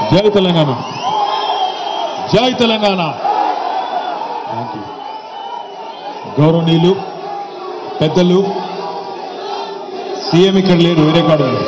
జై తెలంగాణ జై Telangana thank you గౌరవనీయులు పెద్దలు సీఎం ఇక్కడ లేరు వేరే కాడ ఉన్నారు.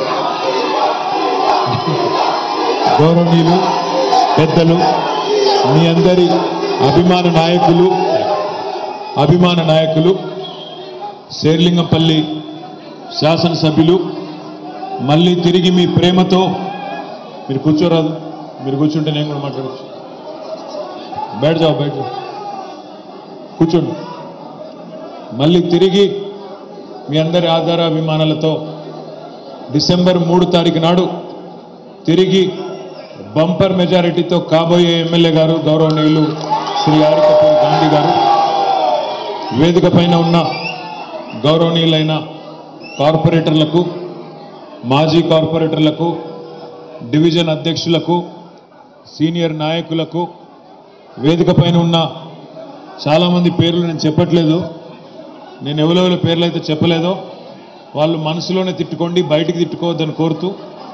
గౌరవనీయులు పెద్దలు మీ అందరి అభిమాన నాయకులు అభిమాన నాయకులు శేర్లింగంపల్లి శాసనసభ్యులు మళ్ళీ తిరిగి మీ ప్రేమతో మీరు కూర్చోరాదు మీరు కూర్చుంటే నేను కూడా మాట్లాడచ్చు బయట జావు బయట జావు. కూర్చోండి మళ్ళీ తిరిగి మీ అందరి ఆధార అభిమానాలతో డిసెంబర్ మూడు తారీఖు నాడు తిరిగి బంపర్ మెజారిటీతో కాబోయే ఎమ్మెల్యే గారు గౌరవనీయులు శ్రీ ఆరికపూర్ గాంధీ గారు వేదిక పైన ఉన్న గౌరవనీయులైన కార్పొరేటర్లకు మాజీ కార్పొరేటర్లకు డివిజన్ అధ్యక్షులకు సీనియర్ నాయకులకు వేదిక పైన ఉన్న చాలామంది పేర్లు నేను చెప్పట్లేదు నేను ఎవరెవరి పేర్లు అయితే చెప్పలేదో వాళ్ళు మనసులోనే తిట్టుకోండి బయటికి తిట్టుకోవద్దని కోరుతూ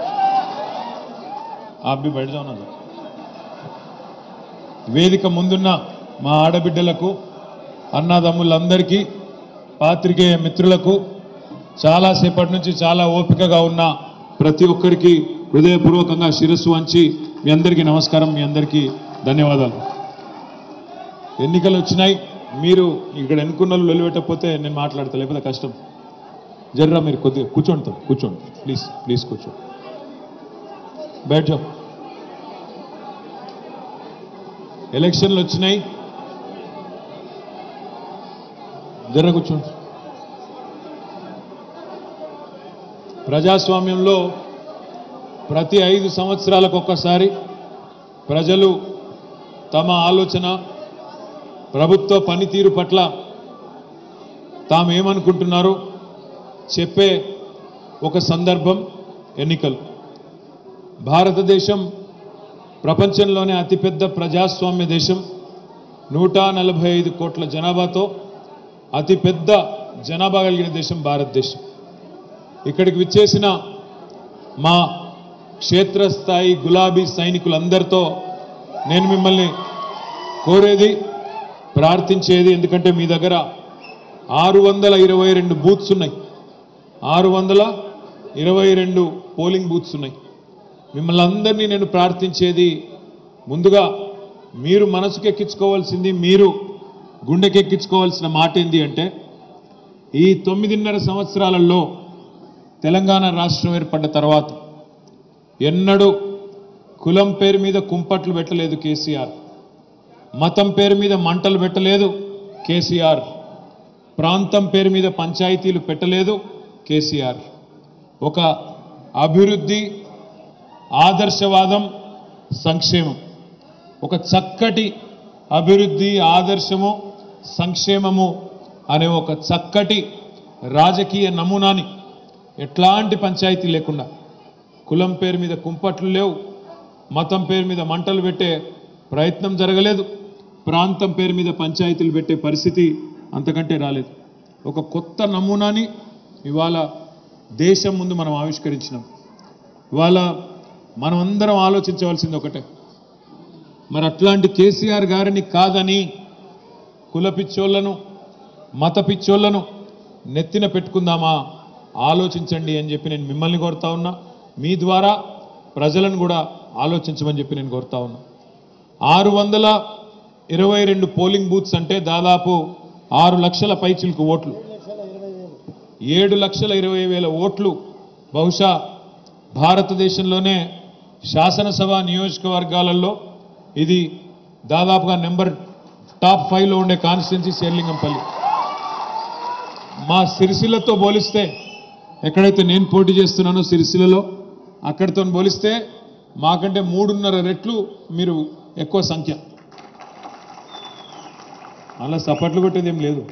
ఆ అబ్బి బయట ఉన్నది వేదిక ముందున్న మా ఆడబిడ్డలకు అన్నదమ్ములందరికీ పాత్రికేయ మిత్రులకు చాలాసేపటి నుంచి చాలా ఓపికగా ఉన్న ప్రతి ఒక్కరికి హృదయపూర్వకంగా శిరస్సు వంచి మీ అందరికీ నమస్కారం మీ అందరికీ ధన్యవాదాలు ఎన్నికలు వచ్చినాయి మీరు ఇక్కడ ఎన్నుకున్న వాళ్ళు వెలువెట్టకపోతే నేను మాట్లాడతా లేకపోతే కష్టం జర్రా మీరు కొద్దిగా కూర్చోండి తమ్ముడు, కూర్చోండి ప్లీజ్ ప్లీజ్ కూర్చోండి బయట జాओ. ఎలక్షన్లు వచ్చినాయి జర్ర కూర్చోండి ప్రజాస్వామ్యంలో ప్రతి ఐదు సంవత్సరాలకు ఒక్కసారి ప్రజలు తమ ఆలోచన ప్రభుత్వ పనితీరు పట్ల తాము ఏమనుకుంటున్నారో చెప్పే ఒక సందర్భం ఎన్నికలు భారతదేశం ప్రపంచంలోనే అతిపెద్ద ప్రజాస్వామ్య దేశం నూట నలభై ఐదు కోట్ల జనాభాతో అతిపెద్ద జనాభా కలిగిన దేశం భారతదేశం ఇక్కడికి విచ్చేసిన మా క్షేత్రస్థాయి గులాబీ సైనికులందరితో నేను మిమ్మల్ని కోరేది ప్రార్థించేది ఎందుకంటే మీ దగ్గర ఆరు వందల ఇరవై రెండు బూత్స్ ఉన్నాయి ఆరు వందల ఇరవై రెండు పోలింగ్ బూత్స్ ఉన్నాయి మిమ్మల్ని అందరినీ నేను ప్రార్థించేది ముందుగా మీరు మనసుకెక్కించుకోవాల్సింది మీరు గుండెకెక్కించుకోవాల్సిన మాట ఏంది అంటే ఈ తొమ్మిదిన్నర సంవత్సరాలలో తెలంగాణ రాష్ట్రం ఏర్పడ్డ తర్వాత ఎన్నడూ కులం పేరు మీద కుంపట్లు పెట్టలేదు కేసీఆర్ మతం పేరు మీద మంటలు పెట్టలేదు కేసీఆర్ ప్రాంతం పేరు మీద పంచాయతీలు పెట్టలేదు కేసీఆర్ ఒక అభివృద్ధి ఆదర్శవాదం సంక్షేమం ఒక చక్కటి అభివృద్ధి ఆదర్శము సంక్షేమము అనే ఒక చక్కటి రాజకీయ నమూనాని ఎట్లాంటి పంచాయతీ లేకుండా కులం పేరు మీద కుంపట్లు లేవు మతం పేరు మీద మంటలు పెట్టే ప్రయత్నం జరగలేదు ప్రాంతం పేరు మీద పంచాయతీలు పెట్టే పరిస్థితి అంతకంటే రాలేదు ఒక కొత్త నమూనాని ఇవాళ దేశం ముందు మనం ఆవిష్కరించినాం ఇవాళ మనం అందరం ఆలోచించవలసింది ఒకటే మరి అట్లాంటి కేసీఆర్ గారిని కాదని కుల పిచ్చోళ్లను మత పిచ్చోళ్లను నెత్తిన పెట్టుకుందామా ఆలోచించండి అని చెప్పి నేను మిమ్మల్ని కోరుతా ఉన్నా మీ ద్వారా ప్రజలను కూడా ఆలోచించమని చెప్పి నేను కోరుతా ఉన్నా ఆరు వందల ఇరవై రెండు పోలింగ్ బూత్స్ అంటే దాదాపు ఆరు లక్షల పైచిలకు ఓట్లు ఏడు లక్షల ఇరవై వేల ఓట్లు బహుశా భారతదేశంలోనే శాసనసభ నియోజకవర్గాలలో ఇది దాదాపుగా నెంబర్ టాప్ ఫైవ్లో ఉండే కాన్స్టిట్యున్సీ శేర్లింగంపల్లి మా సిరిసిల్లతో పోలిస్తే ఎక్కడైతే నేను పోటీ చేస్తున్నానో సిరిసిల్లలో అక్కడితో పోలిస్తే మాకంటే మూడున్నర రెట్లు మీరు ఎక్కువ సంఖ్య అలా సపట్లు కొట్టేది ఏం లేదు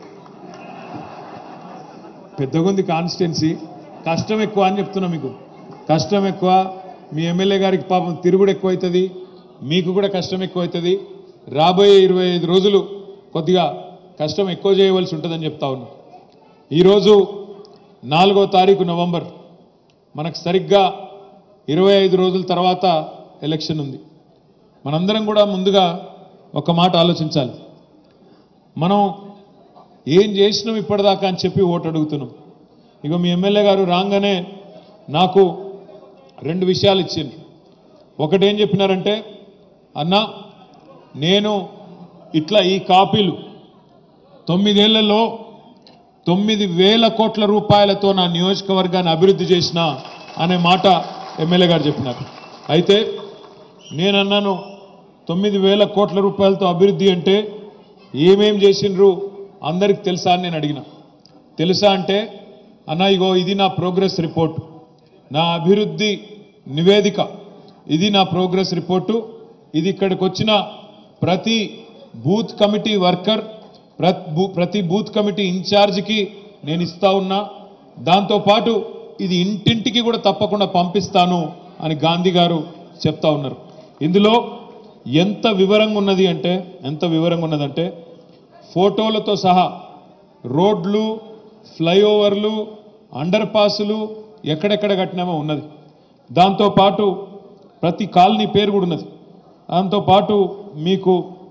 పెద్దగుంది కాన్స్టిట్యున్సీ కష్టం ఎక్కువ అని చెప్తున్నా మీకు కష్టం ఎక్కువ మీ ఎమ్మెల్యే గారికి పాపం తిరుగుడు ఎక్కువ అవుతుంది మీకు కూడా కష్టం ఎక్కువ అవుతుంది రాబోయే ఇరవై ఐదు రోజులు కొద్దిగా కష్టం ఎక్కువ చేయవలసి ఉంటుందని చెప్తా ఉన్నా ఈరోజు నాలుగో తారీఖు నవంబర్ మనకు సరిగ్గా ఇరవై ఐదు రోజుల తర్వాత ఎలక్షన్ ఉంది మనందరం కూడా ముందుగా ఒక మాట ఆలోచించాలి మనం ఏం చేసినాం ఇప్పటిదాకా అని చెప్పి ఓటు అడుగుతున్నాం ఇక మీ ఎమ్మెల్యే గారు రాగానే నాకు రెండు విషయాలు ఇచ్చిండ్రు ఒకటి ఏం చెప్పినారంటే అన్నా నేను ఇట్లా ఈ కాపీలు తొమ్మిదేళ్లలో తొమ్మిది వేల కోట్ల రూపాయలతో నా నియోజకవర్గాన్ని అభివృద్ధి చేసిన అనే మాట ఎమ్మెల్యే గారు చెప్పినారు అయితే నేనన్నాను తొమ్మిది వేల కోట్ల రూపాయలతో అభివృద్ధి అంటే ఏమేం చేసిండ్రు అందరికి తెలుసా అని నేను అడిగిన తెలుసా అంటే అన్న ఇగో ఇది నా ప్రోగ్రెస్ రిపోర్ట్ నా అభివృద్ధి నివేదిక ఇది నా ప్రోగ్రెస్ రిపోర్టు ఇది ఇక్కడికి వచ్చిన ప్రతి బూత్ కమిటీ వర్కర్ ప్రతి బూ- ప్రతి బూత్ కమిటీ ఇన్ఛార్జికి నేను ఇస్తా ఉన్నా దాంతోపాటు ఇది ఇంటింటికి కూడా తప్పకుండా పంపిస్తాను అని గాంధీ గారు చెప్తా ఉన్నారు ఇందులో ఎంత వివరంగా ఉన్నది అంటే ఎంత వివరంగా ఉన్నదంటే ఫోటోలతో సహా రోడ్లు ఫ్లైఓవర్లు అండర్ పాసులు ఎక్కడెక్కడ కట్టినామో ఉన్నది దాంతోపాటు ప్రతి కాలనీ పేరు కూడా ఉన్నది దాంతోపాటు మీకు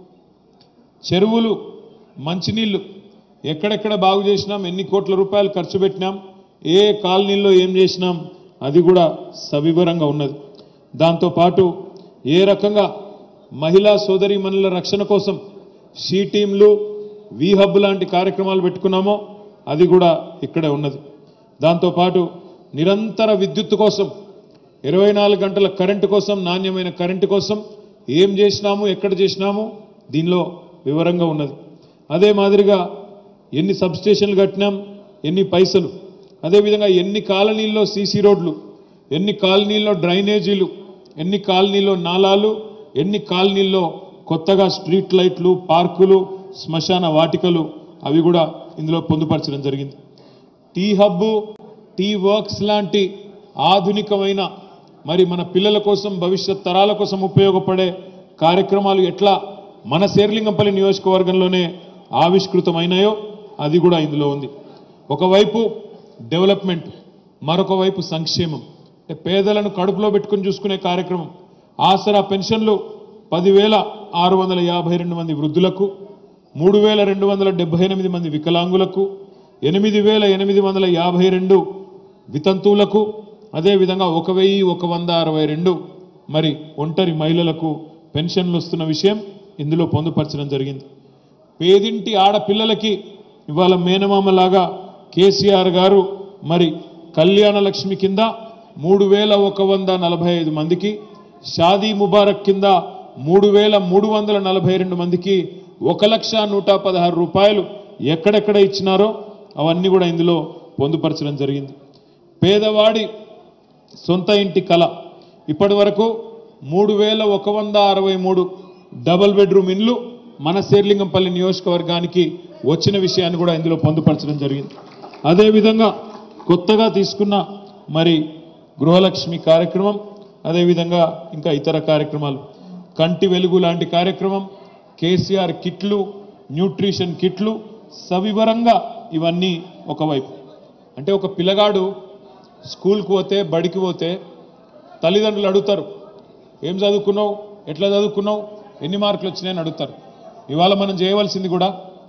చెరువులు మంచినీళ్ళు ఎక్కడెక్కడ బాగు చేసినాం ఎన్ని కోట్ల రూపాయలు ఖర్చు పెట్టినాం ఏ కాలనీల్లో ఏం చేసినాం అది కూడా సవివరంగా ఉన్నది దాంతోపాటు ఏ రకంగా మహిళా సోదరీమణుల రక్షణ కోసం షీ టీంలు వి హబ్ లాంటి కార్యక్రమాలు పెట్టుకున్నామో అది కూడా ఇక్కడే ఉన్నది దాంతోపాటు నిరంతర విద్యుత్ కోసం ఇరవై నాలుగు గంటల కరెంటు కోసం నాణ్యమైన కరెంటు కోసం ఏం చేసినాము ఎక్కడ చేసినాము దీనిలో వివరంగా ఉన్నది అదే మాదిరిగా ఎన్ని సబ్స్టేషన్లు కట్టినాం ఎన్ని పైసలు అదేవిధంగా ఎన్ని కాలనీల్లో సీసీ రోడ్లు ఎన్ని కాలనీల్లో డ్రైనేజీలు ఎన్ని కాలనీల్లో నాలాలు ఎన్ని కాలనీల్లో కొత్తగా స్ట్రీట్ లైట్లు పార్కులు శ్మశాన వాటికలు అవి కూడా ఇందులో పొందుపరచడం జరిగింది టీ హబ్బు టీ వర్క్స్ లాంటి ఆధునికమైన మరి మన పిల్లల కోసం భవిష్యత్ తరాల కోసం ఉపయోగపడే కార్యక్రమాలు ఎట్లా మన శేర్లింగంపల్లి నియోజకవర్గంలోనే ఆవిష్కృతమైనాయో అది కూడా ఇందులో ఉంది ఒకవైపు డెవలప్మెంట్ మరొక వైపు సంక్షేమం అంటే పేదలను కడుపులో పెట్టుకుని చూసుకునే కార్యక్రమం ఆసరా పెన్షన్లు పదివేల ఆరు వందల యాభై రెండు మంది వృద్ధులకు మూడు వేల రెండు వందల డెబ్బై ఎనిమిది మంది వికలాంగులకు ఎనిమిది వేల ఎనిమిది వందల యాభై రెండు వితంతువులకు అదేవిధంగా ఒక వెయ్యి ఒక వంద అరవై రెండు మరి ఒంటరి మహిళలకు పెన్షన్లు వస్తున్న విషయం ఇందులో పొందుపరచడం జరిగింది పేదింటి ఆడపిల్లలకి ఇవాళ మేనమామలాగా కేసీఆర్ గారు మరి కళ్యాణ లక్ష్మి కింద మూడు వేల ఒక వంద నలభై ఐదు మందికి షాదీ ముబారక్ కింద మూడు వేల మూడు వందల నలభై రెండు మందికి ఒక లక్ష నూట పదహారు రూపాయలు ఎక్కడెక్కడ ఇచ్చినారో అవన్నీ కూడా ఇందులో పొందుపరచడం జరిగింది పేదవాడి సొంత ఇంటి కళ ఇప్పటి వరకు మూడు వేల ఒక వంద అరవై మూడు డబల్ బెడ్రూమ్ ఇండ్లు మన శేర్లింగంపల్లి నియోజకవర్గానికి వచ్చిన విషయాన్ని కూడా ఇందులో పొందుపరచడం జరిగింది అదేవిధంగా కొత్తగా తీసుకున్న మరి గృహలక్ష్మి కార్యక్రమం అదేవిధంగా ఇంకా ఇతర కార్యక్రమాలు కంటి వెలుగు లాంటి కార్యక్రమం కేసీఆర్ కిట్లు న్యూట్రిషన్ కిట్లు సవివరంగా ఇవన్నీ ఒకవైపు అంటే ఒక పిల్లగాడు స్కూల్కి పోతే బడికి పోతే తల్లిదండ్రులు అడుగుతారు ఏం చదువుకున్నావు ఎట్లా చదువుకున్నావు ఎన్ని మార్కులు వచ్చినాయని అడుగుతారు ఇవాళ మనం చేయవలసింది కూడా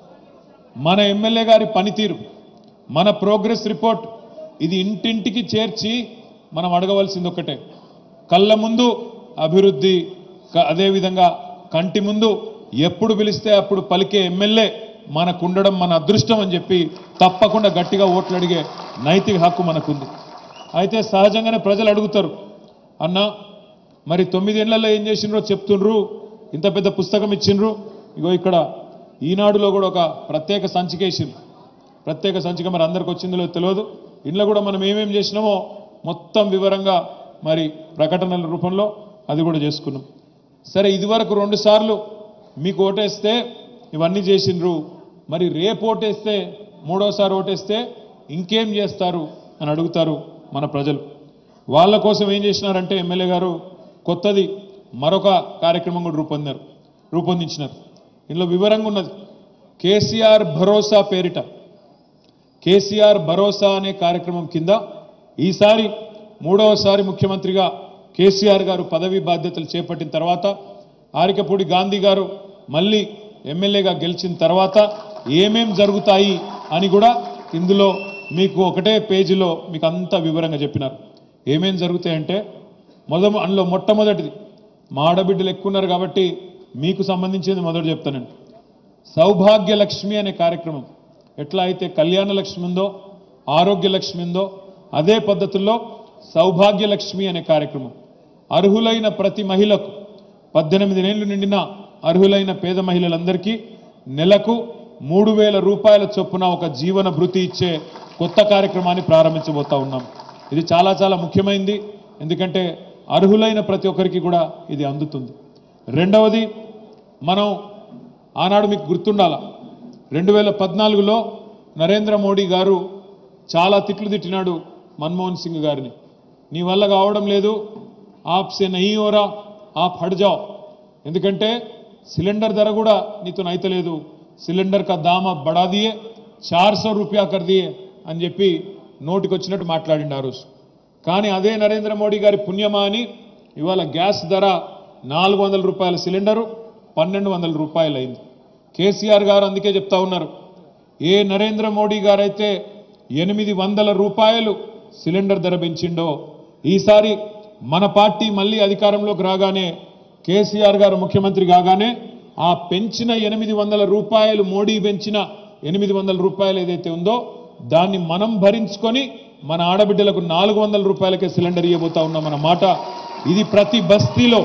మన ఎమ్మెల్యే గారి పనితీరు మన ప్రోగ్రెస్ రిపోర్ట్ ఇది ఇంటింటికి చేర్చి మనం అడగవలసింది ఒకటే కళ్ళ ముందు అభివృద్ధి క- అదేవిధంగా కంటి ముందు ఎప్పుడు పిలిస్తే అప్పుడు పలికే ఎమ్మెల్యే మనకు ఉండడం మన అదృష్టం అని చెప్పి తప్పకుండా గట్టిగా ఓట్లు అడిగే నైతిక హక్కు మనకుంది అయితే సహజంగానే ప్రజలు అడుగుతారు అన్న మరి తొమ్మిదేళ్లలో ఏం చేసిండ్రో చెప్తుండ్రు ఇంత పెద్ద పుస్తకం ఇచ్చిండ్రు ఇగో ఇక్కడ ఈనాడులో కూడా ఒక ప్రత్యేక సంచిక వేసిండ్రు ప్రత్యేక సంచిక మరి అందరికి వచ్చిందో తెలియదు ఇంట్లో కూడా మనం ఏమేం చేసినామో మొత్తం వివరంగా మరి ప్రకటనల రూపంలో అది కూడా చేసుకున్నాం సరే ఇదివరకు రెండు సార్లు మీకు ఓటేస్తే ఇవన్నీ చేసిండ్రు మరి రేపు ఓటేస్తే మూడోసారి ఓటేస్తే ఇంకేం చేస్తారు అని అడుగుతారు మన ప్రజలు వాళ్ళ కోసం ఏం చేసినారంటే ఎమ్మెల్యే గారు కొత్తది మరొక కార్యక్రమం కూడా రూపొందారు రూపొందించినారు ఇందులో వివరంగా ఉన్నది కేసీఆర్ భరోసా పేరిట కేసీఆర్ భరోసా అనే కార్యక్రమం కింద ఈసారి మూడవసారి ముఖ్యమంత్రిగా కేసీఆర్ గారు పదవి బాధ్యతలు చేపట్టిన తర్వాత ఆరికపూడి గాంధీ గారు మళ్ళీ ఎమ్మెల్యేగా గెలిచిన తర్వాత ఏమేం జరుగుతాయి అని కూడా ఇందులో మీకు ఒకటే పేజీలో మీకు అంతా వివరంగా చెప్పినారు ఏమేం జరుగుతాయంటే మొద అందులో మొట్టమొదటిది మా ఆడబిడ్డలు ఎక్కువ ఉన్నారు కాబట్టి మీకు సంబంధించింది మొదట చెప్తానండి సౌభాగ్య లక్ష్మి అనే కార్యక్రమం ఎట్లా అయితే కళ్యాణ లక్ష్మి ఉందో ఆరోగ్య లక్ష్మి ఉందో అదే పద్ధతుల్లో సౌభాగ్య లక్ష్మి అనే కార్యక్రమం అర్హులైన ప్రతి మహిళకు పద్దెనిమిది నెలలు నిండిన అర్హులైన పేద మహిళలందరికీ నెలకు మూడు వేల రూపాయల చొప్పున ఒక జీవన భృతి ఇచ్చే కొత్త కార్యక్రమాన్ని ప్రారంభించబోతా ఉన్నాం ఇది చాలా చాలా ముఖ్యమైనది ఎందుకంటే అర్హులైన ప్రతి ఒక్కరికి కూడా ఇది అందుతుంది రెండవది మనం ఆనాడు మీకు గుర్తుండాల రెండు వేల పద్నాలుగులో నరేంద్ర మోడీ గారు చాలా తిట్లు తిట్టినాడు మన్మోహన్ సింగ్ గారిని నీ వల్ల కావడం లేదు ఆప్ సే నహీ ఓరా ఆప్ హట్ జావ్ ఎందుకంటే సిలిండర్ ధర కూడా నీతో నైతలేదు సిలిండర్ కా దామ బడా దియే చార్ సో రూపాయ కర్ దియే అని చెప్పి నోటికి వచ్చినట్టు మాట్లాడిండు ఆ రోజు కానీ అదే నరేంద్ర మోడీ గారి పుణ్యమా అని ఇవాళ గ్యాస్ ధర నాలుగు వందల రూపాయల సిలిండరు పన్నెండు వందల రూపాయలు అయింది కేసీఆర్ గారు అందుకే చెప్తా ఉన్నారు ఏ నరేంద్ర మోడీ గారైతే ఎనిమిది వందల రూపాయలు సిలిండర్ ధర పెంచిండో ఈసారి మన పార్టీ మళ్ళీ అధికారంలోకి రాగానే కేసీఆర్ గారు ముఖ్యమంత్రి కాగానే ఆ పెంచిన ఎనిమిది వందల రూపాయలు మోడీ పెంచిన ఎనిమిది వందల రూపాయలు ఏదైతే ఉందో దాన్ని మనం భరించుకొని మన ఆడబిడ్డలకు నాలుగు వందల రూపాయలకే సిలిండర్ ఇవ్వబోతా ఉన్నాం మన మాట ఇది ప్రతి బస్తీలో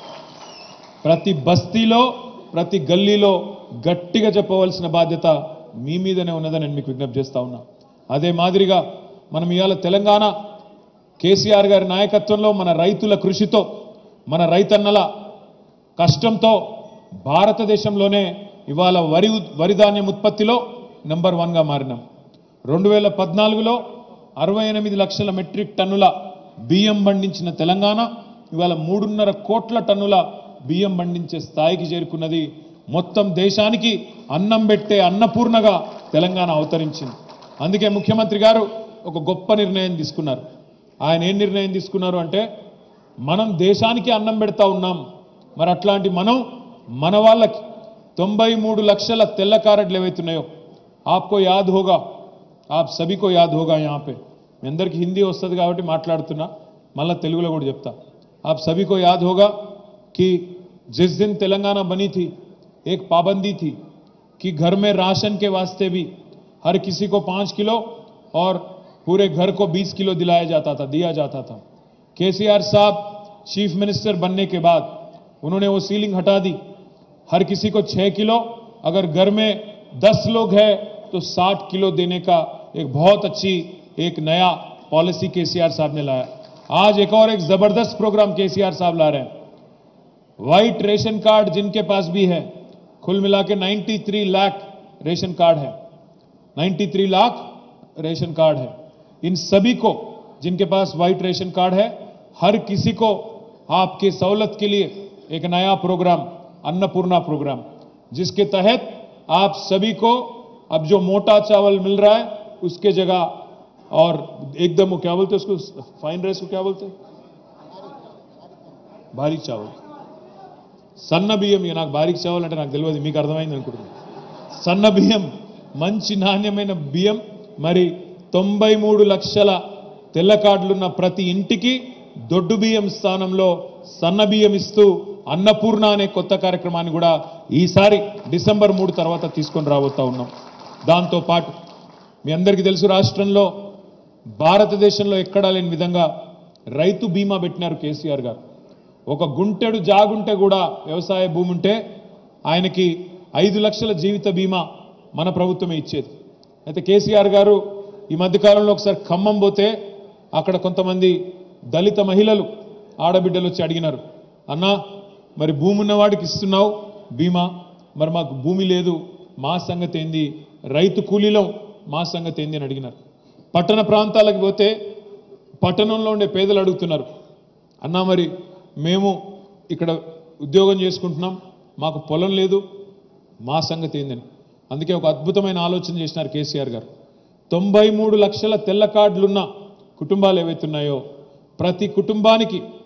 ప్రతి బస్తీలో ప్రతి గల్లీలో గట్టిగా చెప్పవలసిన బాధ్యత మీ మీదనే ఉన్నదని నేను మీకు విజ్ఞప్తి చేస్తా ఉన్నా అదే మాదిరిగా మనం ఇవాళ తెలంగాణ కేసీఆర్ గారి నాయకత్వంలో మన రైతుల కృషితో మన రైతన్నల కష్టంతో భారతదేశంలోనే ఇవాళ వరి ఉత్- వరి ధాన్యం ఉత్పత్తిలో నెంబర్ వన్గా మారినాం రెండు వేల పద్నాలుగులో అరవై ఎనిమిది లక్షల మెట్రిక్ టన్నుల బియ్యం పండించిన తెలంగాణ ఇవాళ మూడున్నర కోట్ల టన్నుల బియ్యం పండించే స్థాయికి చేరుకున్నది మొత్తం దేశానికి అన్నం పెట్టే అన్నపూర్ణగా తెలంగాణ అవతరించింది అందుకే ముఖ్యమంత్రి గారు ఒక గొప్ప నిర్ణయం తీసుకున్నారు ఆయన ఏం నిర్ణయం తీసుకున్నారు అంటే మనం దేశానికి అన్నం పెడతా ఉన్నాం మరి అట్లాంటి మనం మన వాళ్ళకి తొంభై మూడు లక్షల తెల్ల కారెట్లు ఏవైతున్నాయో ఆప్కో యాద్ హోగా ఆప్ సభీకో యాద్ హోగా यहाँ पे మీ అందరికీ హిందీ వస్తుంది కాబట్టి మాట్లాడుతున్నా మళ్ళా తెలుగులో కూడా చెప్తా आप सभी को याद होगा कि जिस दिन तेलंगाना बनी थी एक पाबंदी थी कि घर में राशन के वास्ते भी हर किसी को पाँच किलो और पूरे घर को बीस किलो दिलाया जाता था दिया जाता था केसीआर साहब चीफ मिनिस्टर बनने के बाद उन्होंने वो सीलिंग हटा दी हर किसी को छह किलो अगर घर में दस लोग हैं तो साठ किलो देने का एक बहुत अच्छी एक नया पॉलिसी केसीआर साहब ने लाया आज एक और एक जबरदस्त प्रोग्राम केसीआर साहब ला रहे हैं व्हाइट रेशन कार्ड जिनके पास भी है कुल मिला के 93 लाख रेशन कार्ड है 93 लाख रेशन कार्ड है इन सभी को जिनके पास व्हाइट रेशन कार्ड है हर किसी को आपके सहूलत के लिए एक नया प्रोग्राम अन्नपूर्णा प्रोग्राम जिसके तहत आप सभी को अब जो मोटा चावल मिल रहा है उसके जगह और एकदम वो क्या बोलते हैं उसको फाइन राइस को क्या बोलते हैं భారీ చావల్ సన్న బియ్యం ఇక నాకు బారీక్ చావల్ అంటే నాకు తెలియదు మీకు అర్థమైంది అనుకుంటున్నాను సన్న బియ్యం మంచి నాణ్యమైన బియ్యం మరి తొంభై మూడు లక్షల తెల్ల కార్డులున్న ప్రతి ఇంటికి దొడ్డు బియ్యం స్థానంలో సన్న బియ్యం ఇస్తూ అన్నపూర్ణ అనే కొత్త కార్యక్రమాన్ని కూడా ఈసారి డిసెంబర్ మూడు తర్వాత తీసుకొని రాబోతా ఉన్నాం దాంతో పాటు మీ అందరికీ తెలుసు రాష్ట్రంలో భారతదేశంలో ఎక్కడా లేని విధంగా రైతు బీమా పెట్టినారు కేసీఆర్ గారు ఒక గుంటెడు జాగుంటే కూడా వ్యవసాయ భూమి ఉంటే ఆయనకి ఐదు లక్షల జీవిత బీమా మన ప్రభుత్వమే ఇచ్చేది అయితే కేసీఆర్ గారు ఈ మధ్యకాలంలో ఒకసారి ఖమ్మం పోతే అక్కడ కొంతమంది దళిత మహిళలు ఆడబిడ్డలు వచ్చి అడిగినారు అన్నా మరి భూమి ఉన్నవాడికి ఇస్తున్నావు బీమా మరి మాకు భూమి లేదు మా సంగతి ఏంది రైతు కూలీలో మా సంగతి ఏంది అని అడిగినారు పట్టణ ప్రాంతాలకు పోతే పట్టణంలో ఉండే పేదలు అడుగుతున్నారు అన్నా మరి మేము ఇక్కడ ఉద్యోగం చేసుకుంటున్నాం మాకు పొలం లేదు మా సంగతి ఏందని అందుకే ఒక అద్భుతమైన ఆలోచన చేసినారు కేసీఆర్ గారు తొంభై మూడు లక్షల తెల్ల కార్డులున్న కుటుంబాలు ఏవైతున్నాయో ప్రతి కుటుంబానికి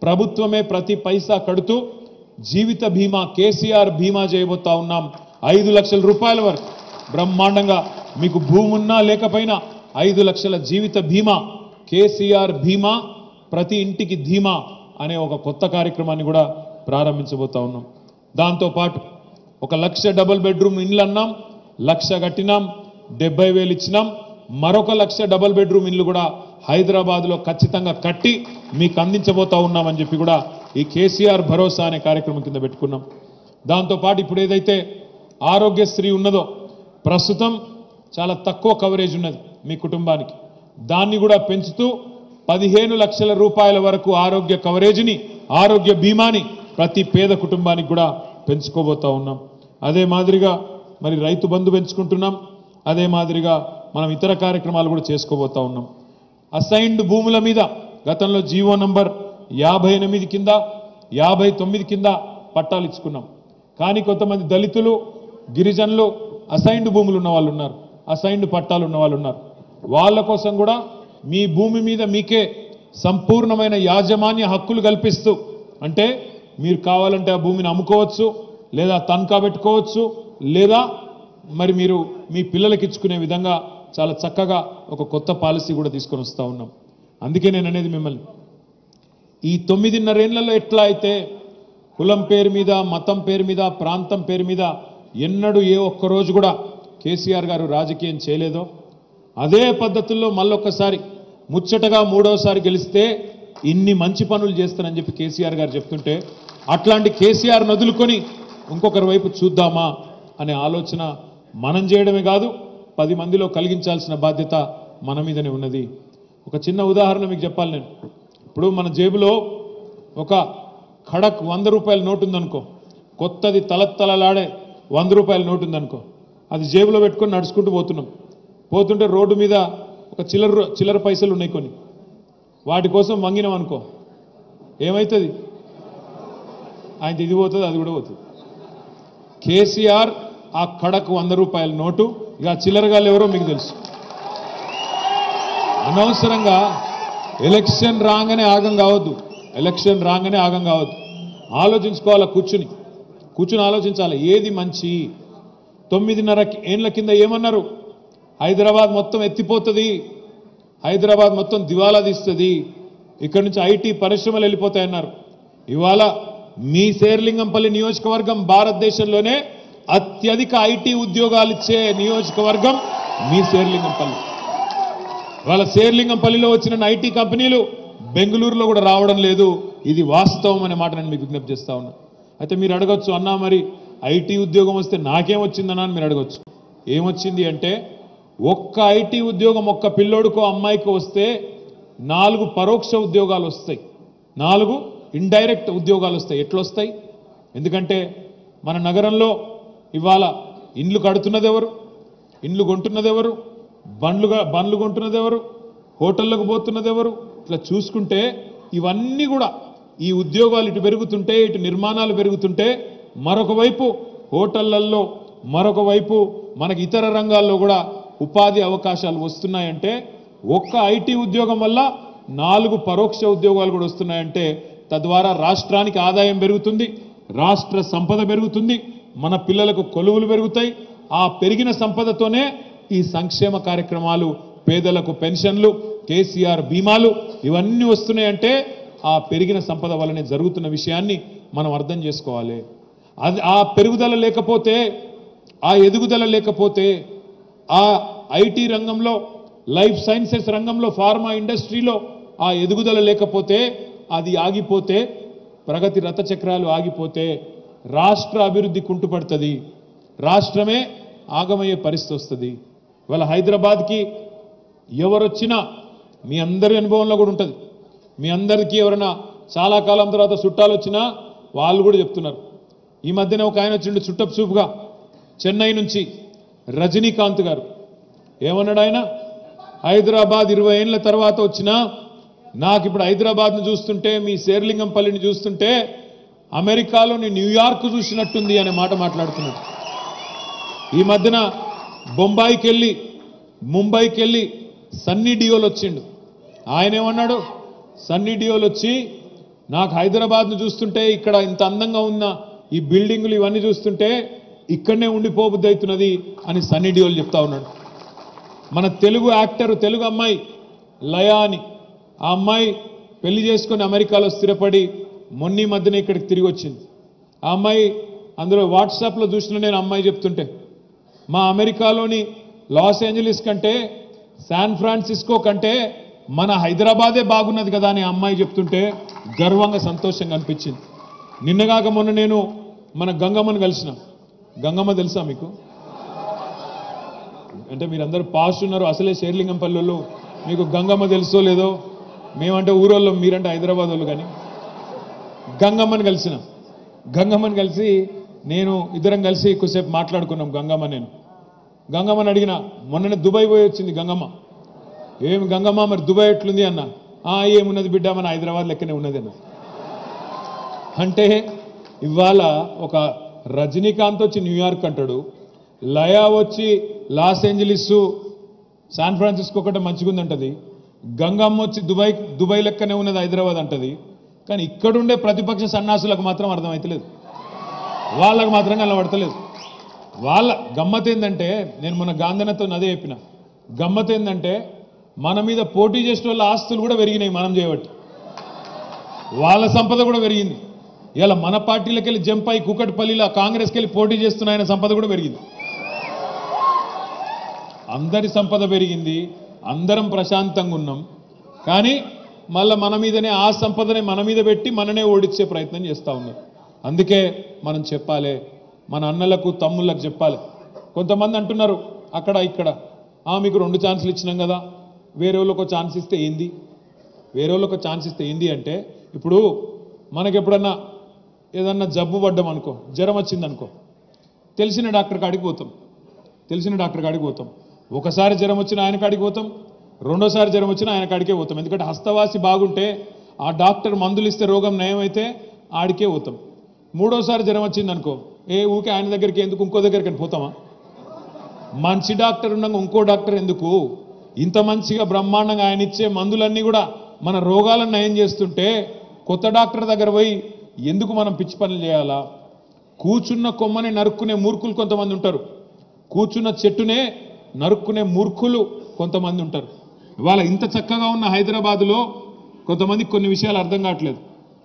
ప్రభుత్వమే ప్రతి పైసా కడుతూ జీవిత బీమా కేసీఆర్ బీమా చేయబోతా ఉన్నాం ఐదు లక్షల రూపాయల వరకు బ్రహ్మాండంగా మీకు భూమి ఉన్నా లేకపోయినా ఐదు లక్షల జీవిత బీమా కేసీఆర్ బీమా ప్రతి ఇంటికి ధీమా అనే ఒక కొత్త కార్యక్రమాన్ని కూడా ప్రారంభించబోతా ఉన్నాం దాంతోపాటు ఒక లక్ష డబుల్ బెడ్రూమ్ ఇండ్లు అన్నాం లక్ష కట్టినాం డెబ్బై వేలు ఇచ్చినాం మరొక లక్ష డబుల్ బెడ్రూమ్ ఇల్లు కూడా హైదరాబాద్లో ఖచ్చితంగా కట్టి మీకు అందించబోతా ఉన్నామని చెప్పి కూడా ఈ కేసీఆర్ భరోసా అనే కార్యక్రమం కింద పెట్టుకున్నాం దాంతోపాటు ఇప్పుడు ఏదైతే ఆరోగ్యశ్రీ ఉన్నదో ప్రస్తుతం చాలా తక్కువ కవరేజ్ ఉన్నది మీ కుటుంబానికి దాన్ని కూడా పెంచుతూ పదిహేను లక్షల రూపాయల వరకు ఆరోగ్య కవరేజీని ఆరోగ్య బీమాని ప్రతి పేద కుటుంబానికి కూడా పెంచుకోబోతా ఉన్నాం అదే మాదిరిగా మరి రైతు బంధు పెంచుకుంటున్నాం అదే మాదిరిగా మనం ఇతర కార్యక్రమాలు కూడా చేసుకోబోతా ఉన్నాం అసైన్డ్ భూముల మీద గతంలో జీవో నంబర్ యాభై ఎనిమిది కింద యాభై తొమ్మిది కింద పట్టాలు ఇచ్చుకున్నాం కానీ కొంతమంది దళితులు గిరిజనులు అసైన్డ్ భూములు ఉన్న వాళ్ళు ఉన్నారు అసైన్డ్ పట్టాలు ఉన్న వాళ్ళు ఉన్నారు వాళ్ళ కోసం కూడా మీ భూమి మీద మీకే సంపూర్ణమైన యాజమాన్య హక్కులు కల్పిస్తూ అంటే మీరు కావాలంటే ఆ భూమిని అమ్ముకోవచ్చు లేదా తనఖా పెట్టుకోవచ్చు లేదా మరి మీరు మీ పిల్లలకి ఇచ్చుకునే విధంగా చాలా చక్కగా ఒక కొత్త పాలసీ కూడా తీసుకొని వస్తూ ఉన్నాం అందుకే నేను అనేది మిమ్మల్ని ఈ తొమ్మిదిన్నరేళ్లలో ఎట్లా అయితే కులం పేరు మీద మతం పేరు మీద ప్రాంతం పేరు మీద ఎన్నడూ ఏ ఒక్క రోజు కూడా కేసీఆర్ గారు రాజకీయం చేయలేదో అదే పద్ధతుల్లో మళ్ళొక్కసారి ముచ్చటగా మూడోసారి గెలిస్తే ఇన్ని మంచి పనులు చేస్తానని చెప్పి కేసీఆర్ గారు చెప్తుంటే అట్లాంటి కేసీఆర్ నదులుకొని ఇంకొకరి వైపు చూద్దామా అనే ఆలోచన మనం చేయడమే కాదు పది మందిలో కలిగించాల్సిన బాధ్యత మన మీదనే ఉన్నది ఒక చిన్న ఉదాహరణ మీకు చెప్పాలి నేను ఇప్పుడు మన జేబులో ఒక ఖడక్ వంద రూపాయల నోటు ఉందనుకో కొత్తది తలతలలాడే వంద రూపాయల నోటు ఉందనుకో అది జేబులో పెట్టుకొని నడుచుకుంటూ పోతున్నాం పోతుంటే రోడ్డు మీద ఒక చిల్లర చిల్లర పైసలు ఉన్నాయి కొన్ని వాటి కోసం వంగినాం అనుకో ఏమవుతుంది ఆయన ఇది పోతుంది అది కూడా పోతుంది కేసీఆర్ ఆ కడకు వంద రూపాయల నోటు ఇక ఆ చిల్లరగాళ్ళు ఎవరో మీకు తెలుసు అనవసరంగా ఎలక్షన్ రాగానే ఆగం కావద్దు ఎలక్షన్ రాగానే ఆగం కావద్దు ఆలోచించుకోవాలి కూర్చుని కూర్చుని ఆలోచించాలి ఏది మంచి తొమ్మిదిన్నర ఏండ్ల కింద ఏమన్నారు హైదరాబాద్ మొత్తం ఎత్తిపోతుంది హైదరాబాద్ మొత్తం దివాలా తీస్తుంది ఇక్కడి నుంచి ఐటీ పరిశ్రమలు వెళ్ళిపోతాయన్నారు ఇవాళ మీ శేర్లింగంపల్లి నియోజకవర్గం భారతదేశంలోనే అత్యధిక ఐటీ ఉద్యోగాలు ఇచ్చే నియోజకవర్గం మీ శేర్లింగంపల్లి వాళ్ళ శేర్లింగంపల్లిలో వచ్చిన ఐటీ కంపెనీలు బెంగళూరులో కూడా రావడం లేదు ఇది వాస్తవం అనే మాట నేను మీకు విజ్ఞప్తి చేస్తా ఉన్నా అయితే మీరు అడగొచ్చు అన్నా మరి ఐటీ ఉద్యోగం వస్తే నాకేం వచ్చిందన్నా అని మీరు అడగొచ్చు ఏమొచ్చింది అంటే ఒక్క ఐటీ ఉద్యోగం ఒక్క పిల్లోడికో అమ్మాయికో వస్తే నాలుగు పరోక్ష ఉద్యోగాలు వస్తాయి నాలుగు ఇండైరెక్ట్ ఉద్యోగాలు వస్తాయి ఎట్లొస్తాయి ఎందుకంటే మన నగరంలో ఇవాళ ఇండ్లు కడుతున్నది ఎవరు ఇండ్లు కొంటున్నది ఎవరు బండ్లుగా బండ్లు కొంటున్నది ఎవరు హోటళ్ళకు పోతున్నది ఎవరు ఇట్లా చూసుకుంటే ఇవన్నీ కూడా ఈ ఉద్యోగాలు ఇటు పెరుగుతుంటే ఇటు నిర్మాణాలు పెరుగుతుంటే మరొక వైపు హోటళ్లలో మరొక వైపు మనకి ఇతర రంగాల్లో కూడా ఉపాధి అవకాశాలు వస్తున్నాయంటే ఒక్క ఐటీ ఉద్యోగం వల్ల నాలుగు పరోక్ష ఉద్యోగాలు కూడా వస్తున్నాయంటే తద్వారా రాష్ట్రానికి ఆదాయం పెరుగుతుంది రాష్ట్ర సంపద పెరుగుతుంది మన పిల్లలకు కొలువులు పెరుగుతాయి ఆ పెరిగిన సంపదతోనే ఈ సంక్షేమ కార్యక్రమాలు పేదలకు పెన్షన్లు కేసీఆర్ బీమాలు ఇవన్నీ వస్తున్నాయంటే ఆ పెరిగిన సంపద వల్లనే జరుగుతున్న విషయాన్ని మనం అర్థం చేసుకోవాలి అది ఆ పెరుగుదల లేకపోతే ఆ ఎదుగుదల లేకపోతే ఆ ఐటీ రంగంలో లైఫ్ సైన్సెస్ రంగంలో ఫార్మా ఇండస్ట్రీలో ఆ ఎదుగుదల లేకపోతే అది ఆగిపోతే ప్రగతి రథచక్రాలు ఆగిపోతే రాష్ట్ర అభివృద్ధి కుంటుపడుతుంది రాష్ట్రమే ఆగమయ్యే పరిస్థితి వస్తుంది ఇవాళ హైదరాబాద్కి ఎవరొచ్చినా మీ అందరి అనుభవంలో కూడా ఉంటుంది మీ అందరికీ ఎవరైనా చాలా కాలం తర్వాత చుట్టాలు వచ్చినా వాళ్ళు కూడా చెప్తున్నారు ఈ మధ్యన ఒక ఆయన వచ్చిండు చుట్టపు చూపుగా చెన్నై నుంచి రజనీకాంత్ గారు ఏమన్నాడు ఆయన హైదరాబాద్ ఇరవై ఏళ్ళ తర్వాత వచ్చినా నాకు ఇప్పుడు హైదరాబాద్ను చూస్తుంటే మీ శేర్లింగంపల్లిని చూస్తుంటే అమెరికాలోని న్యూయార్క్ చూసినట్టుంది అనే మాట మాట్లాడుతున్నాడు ఈ మధ్యన బొంబాయికి వెళ్ళి ముంబైకి వెళ్ళి సన్నీ డియోలు వచ్చిండు ఆయన ఏమన్నాడు సన్నీ డియోలు వచ్చి నాకు హైదరాబాద్ను చూస్తుంటే ఇక్కడ ఇంత అందంగా ఉన్న ఈ బిల్డింగులు ఇవన్నీ చూస్తుంటే ఇక్కడనే ఉండిపోబుద్ది అవుతున్నది అని సన్నీ డియోల్ చెప్తా ఉన్నాడు మన తెలుగు యాక్టర్ తెలుగు అమ్మాయి లయా అని ఆ అమ్మాయి పెళ్లి చేసుకొని అమెరికాలో స్థిరపడి మొన్నీ మధ్యన ఇక్కడికి తిరిగి వచ్చింది ఆ అమ్మాయి అందులో వాట్సాప్లో చూసిన నేను అమ్మాయి చెప్తుంటే మా అమెరికాలోని లాస్ ఏంజలీస్ కంటే శాన్ ఫ్రాన్సిస్కో కంటే మన హైదరాబాదే బాగున్నది కదా అని ఆ అమ్మాయి చెప్తుంటే గర్వంగా సంతోషంగా అనిపించింది నిన్నగాక మొన్న నేను మన గంగమ్మను కలిసిన గంగమ్మ తెలుసా మీకు అంటే మీరందరూ పాస్ట్ ఉన్నారు అసలే శేర్లింగంపల్లి మీకు గంగమ్మ తెలుసో లేదో మేమంటే ఊరోళ్ళు మీరంటే హైదరాబాద్ వాళ్ళు కానీ గంగమ్మని కలిసిన గంగమ్మని కలిసి నేను ఇద్దరం కలిసి కొద్దిసేపు మాట్లాడుకున్నాం గంగమ్మ నేను గంగమ్మని అడిగిన మొన్ననే దుబాయ్ పోయి వచ్చింది గంగమ్మ ఏమి గంగమ్మ మరి దుబాయ్ ఎట్లుంది అన్న "ఆ, ఏమున్నది బిడ్డ మన హైదరాబాద్ లెక్కనే ఉన్నది అన్న అంటే ఇవాళ ఒక రజనీకాంత్ వచ్చి న్యూయార్క్ అంటాడు లయా వచ్చి లాస్ ఏంజలీస్ శాన్ ఫ్రాన్సిస్కో ఒకటి మంచిగుందంటది గంగమ్మ వచ్చి దుబాయ్ దుబాయ్ లెక్కనే ఉన్నది హైదరాబాద్ అంటది కానీ ఇక్కడుండే ప్రతిపక్ష సన్నాసులకు మాత్రం అర్థమైతలేదు వాళ్ళకు మాత్రం కనబడతలేదు వాళ్ళ గమ్మత్ ఏంటంటే నేను మన గాంధీనతో అదే చెప్పిన గమ్మత్ ఏంటంటే మన మీద పోటీ చేసిన వాళ్ళ ఆస్తులు కూడా పెరిగినాయి మనం చేయబట్టి వాళ్ళ సంపద కూడా పెరిగింది ఇలా మన పార్టీలకు వెళ్ళి జంప్ అయి కుకట్పల్లిలో కాంగ్రెస్కి వెళ్ళి పోటీ చేస్తున్న ఆయన సంపద కూడా పెరిగింది అందరి సంపద పెరిగింది అందరం ప్రశాంతంగా ఉన్నాం కానీ మళ్ళీ మన మీదనే ఆ సంపదనే మన మీద పెట్టి మననే ఓడించే ప్రయత్నం చేస్తూ ఉన్నారు అందుకే మనం చెప్పాలి మన అన్నలకు తమ్ముళ్ళకు చెప్పాలి కొంతమంది అంటున్నారు అక్కడ ఇక్కడ "ఆ, మీకు రెండు ఛాన్సులు ఇచ్చినాం కదా వేరే వాళ్ళకి ఒక ఛాన్స్ ఇస్తే ఏంది వేరే వాళ్ళకి ఒక ఛాన్స్ ఇస్తే ఏంది అంటే ఇప్పుడు మనకి ఎప్పుడన్నా ఏదన్నా జబ్బు పడ్డం అనుకో జ్వరం వచ్చింది అనుకో తెలిసిన డాక్టర్ కాడికి పోతాం తెలిసిన డాక్టర్ కాడికి పోతాం ఒకసారి జ్వరం వచ్చిన ఆయన కాడికి పోతాం రెండోసారి జ్వరం వచ్చిన ఆయన కాడికే పోతాం ఎందుకంటే హస్తవాసి బాగుంటే ఆ డాక్టర్ మందులు ఇస్తే రోగం నయమైతే ఆడికే పోతాం మూడోసారి జ్వరం వచ్చింది అనుకో ఏ ఊకే ఆయన దగ్గరికి ఎందుకు ఇంకో దగ్గరికి అని పోతామా మంచి డాక్టర్ ఉండగా ఇంకో డాక్టర్ ఎందుకు ఇంత మంచిగా బ్రహ్మాండంగా ఆయన ఇచ్చే మందులన్నీ కూడా మన రోగాలను నయం చేస్తుంటే కొత్త డాక్టర్ దగ్గర పోయి ఎందుకు మనం పిచ్చి పనులు చేయాలా కూర్చున్న కొమ్మని నరుక్కునే మూర్ఖులు కొంతమంది ఉంటారు కూర్చున్న చెట్టునే నరుక్కునే మూర్ఖులు కొంతమంది ఉంటారు ఇవాళ ఇంత చక్కగా ఉన్న హైదరాబాదులో కొంతమందికి కొన్ని విషయాలు అర్థం కావట్లేదు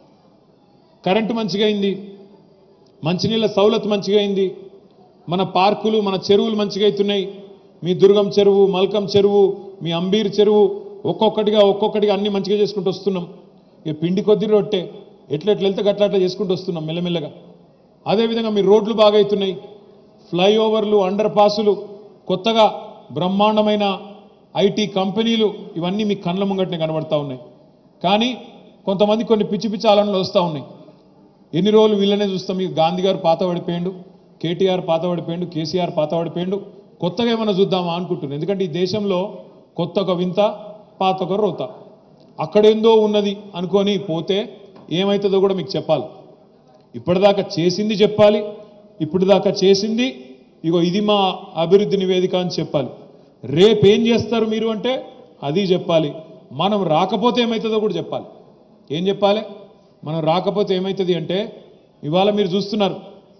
కరెంటు మంచిగా అయింది మంచినీళ్ళ సౌలత్ మంచిగా అయింది మన పార్కులు మన చెరువులు మంచిగా అవుతున్నాయి మీ దుర్గం చెరువు మల్కం చెరువు మీ అంబీర్ చెరువు ఒక్కొక్కటిగా ఒక్కొక్కటిగా అన్ని మంచిగా చేసుకుంటూ వస్తున్నాం ఇక పిండి కొద్ది రొట్టె ఎట్లా ఎట్లా వెళ్తే గట్లా అట్లా చేసుకుంటూ వస్తున్నాం మెల్లమెల్లగా అదేవిధంగా మీ రోడ్లు బాగా అవుతున్నాయి ఫ్లైఓవర్లు అండర్ పాసులు కొత్తగా బ్రహ్మాండమైన ఐటీ కంపెనీలు ఇవన్నీ మీ కళ్ళ ముంగటనే కనబడతా ఉన్నాయి కానీ కొంతమంది కొన్ని పిచ్చి పిచ్చి ఆలోచనలు వస్తూ ఉన్నాయి ఎన్ని రోజులు వీళ్ళనే చూస్తాం మీకు గాంధీ గారు పాత పడిపోయిండు కేటీఆర్ పాత పడిపోయిండు కేసీఆర్ పాత పడిపోయిండు కొత్తగా ఏమైనా చూద్దామా అనుకుంటున్నాను ఎందుకంటే ఈ దేశంలో కొత్త ఒక వింత పాత ఒక రోత అక్కడేందో ఉన్నది అనుకొని పోతే ఏమవుతుందో కూడా మీకు చెప్పాలి ఇప్పటిదాకా చేసింది చెప్పాలి ఇప్పటిదాకా చేసింది ఇగో ఇది మా అభివృద్ధి నివేదిక అని చెప్పాలి రేపేం చేస్తారు మీరు అంటే అది చెప్పాలి మనం రాకపోతే ఏమవుతుందో కూడా చెప్పాలి ఏం చెప్పాలి మనం రాకపోతే ఏమవుతుంది అంటే ఇవాళ మీరు చూస్తున్నారు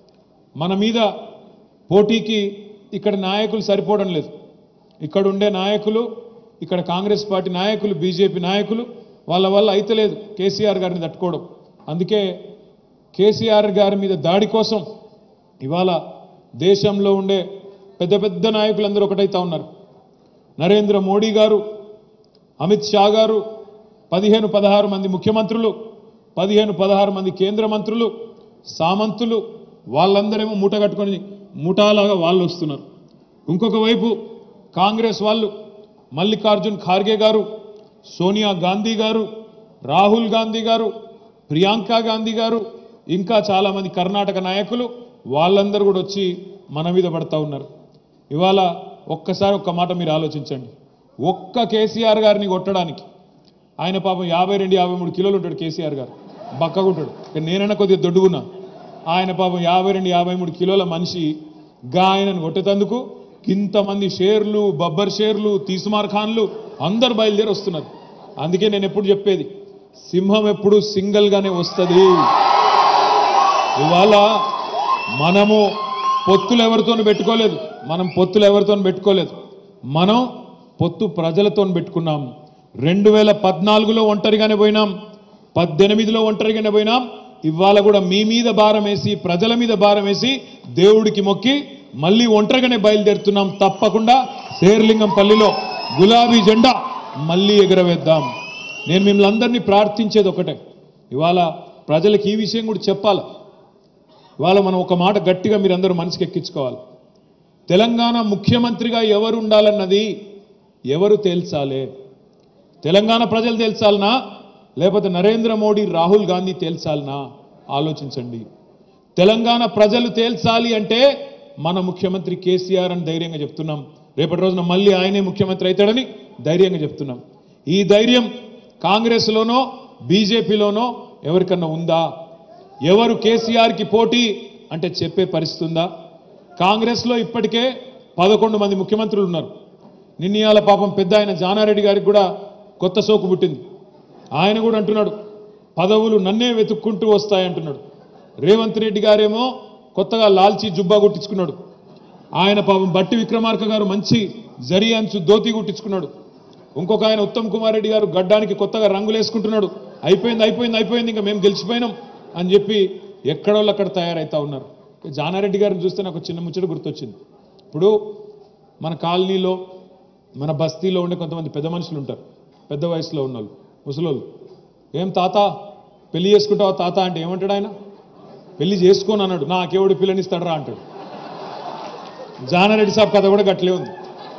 మన మీద పోటీకి ఇక్కడ నాయకులు సరిపోవడం లేదు ఇక్కడ ఉండే నాయకులు ఇక్కడ కాంగ్రెస్ పార్టీ నాయకులు బీజేపీ నాయకులు వాళ్ళ వల్ల అయితలేదు కేసీఆర్ గారిని తట్టుకోవడం అందుకే కేసీఆర్ గారి మీద దాడి కోసం ఇవాళ దేశంలో ఉండే పెద్ద పెద్ద నాయకులందరూ ఒకటైతా ఉన్నారు నరేంద్ర మోడీ గారు అమిత్ షా గారు పదిహేను పదహారు మంది ముఖ్యమంత్రులు పదిహేను పదహారు మంది కేంద్ర మంత్రులు సామంతులు వాళ్ళందరేమో మూట కట్టుకొని ముఠాలాగా వాళ్ళు వస్తున్నారు ఇంకొక వైపు కాంగ్రెస్ వాళ్ళు మల్లికార్జున్ ఖార్గే గారు సోనియా గాంధీ గారు రాహుల్ గాంధీ గారు ప్రియాంక గాంధీ గారు ఇంకా చాలామంది కర్ణాటక నాయకులు వాళ్ళందరూ కూడా వచ్చి మన మీద పడతా ఉన్నారు ఇవాళ ఒక్కసారి ఒక్క మాట మీరు ఆలోచించండి ఒక్క కేసీఆర్ గారిని కొట్టడానికి ఆయన పాపం యాభై రెండు యాభై మూడు కిలోలు ఉంటాడు కేసీఆర్ గారు బక్కగుంటాడు ఇక నేనైనా కొద్దిగా దొడ్డుగున్నా ఆయన పాపం యాభై రెండు యాభై మూడు కిలోల మనిషి గా ఆయనను కొట్టేటందుకు ఇంతమంది షేర్లు బబ్బర్ షేర్లు తీసుమార్ ఖాన్లు అందరు బయలుదేరి వస్తున్నారు అందుకే నేను ఎప్పుడు చెప్పేది సింహం ఎప్పుడు సింగిల్ గానే వస్తుంది ఇవాళ మనము పొత్తులు ఎవరితో పెట్టుకోలేదు మనం పొత్తులు ఎవరితో పెట్టుకోలేదు మనం పొత్తు ప్రజలతో పెట్టుకున్నాం రెండు వేల పద్నాలుగులో ఒంటరిగానే పోయినాం పద్దెనిమిదిలో ఒంటరిగానే పోయినాం ఇవాళ కూడా మీ మీద భారం వేసి ప్రజల మీద భారం వేసి దేవుడికి మొక్కి మళ్ళీ ఒంటరిగానే బయలుదేరుతున్నాం తప్పకుండా శేర్లింగం పల్లిలో గులాబీ జెండా మళ్ళీ ఎగరవేద్దాం నేను మిమ్మల్ని అందరినీ ప్రార్థించేది ఒకటే ఇవాళ ప్రజలకు ఈ విషయం కూడా చెప్పాలి ఇవాళ మనం ఒక మాట గట్టిగా మీరందరూ మనసుకి ఎక్కించుకోవాలి తెలంగాణ ముఖ్యమంత్రిగా ఎవరు ఉండాలన్నది ఎవరు తేల్చాలే తెలంగాణ ప్రజలు తేల్చాలనా లేకపోతే నరేంద్ర మోడీ రాహుల్ గాంధీ తేల్చాలనా ఆలోచించండి తెలంగాణ ప్రజలు తేల్చాలి అంటే మన ముఖ్యమంత్రి కేసీఆర్ అని ధైర్యంగా చెప్తున్నాం రేపటి రోజున మళ్ళీ ఆయనే ముఖ్యమంత్రి అవుతాడని ధైర్యంగా చెప్తున్నాం ఈ ధైర్యం కాంగ్రెస్లోనో బీజేపీలోనో ఎవరికన్నా ఉందా ఎవరు కేసీఆర్కి పోటీ అంటే చెప్పే పరిస్థితి ఉందా కాంగ్రెస్లో ఇప్పటికే పదకొండు మంది ముఖ్యమంత్రులు ఉన్నారు నిన్నయాల పాపం పెద్ద ఆయన జానారెడ్డి గారికి కూడా కొత్త సోకు పుట్టింది ఆయన కూడా అంటున్నాడు పదవులు నన్నే వెతుక్కుంటూ వస్తాయంటున్నాడు రేవంత్ రెడ్డి గారేమో కొత్తగా లాల్చీ జుబ్బా కుట్టించుకున్నాడు ఆయన పాపం బట్టి విక్రమార్క గారు మంచి జరి అంచు ధోతి కుట్టించుకున్నాడు ఇంకొక ఆయన ఉత్తమ్ కుమార్ రెడ్డి గారు గడ్డానికి కొత్తగా రంగులు వేసుకుంటున్నాడు అయిపోయింది అయిపోయింది అయిపోయింది ఇంకా మేము గెలిచిపోయినాం అని చెప్పి ఎక్కడోళ్ళు అక్కడ తయారవుతా ఉన్నారు జానారెడ్డి గారిని చూస్తే నాకు ఒక చిన్న ముచ్చట గుర్తొచ్చింది ఇప్పుడు మన కాలనీలో మన బస్తీలో ఉండే కొంతమంది పెద్ద మనుషులు ఉంటారు పెద్ద వయసులో ఉన్నోళ్ళు ముసలోళ్ళు ఏం తాత పెళ్లి చేసుకుంటావా తాత అంటే ఏమంటాడు ఆయన పెళ్లి చేసుకోను అన్నాడు నాకెవడు పిల్లనిస్తాడరా అంటాడు జానారెడ్డి సాబ్ కథ కూడా గట్లే ఉంది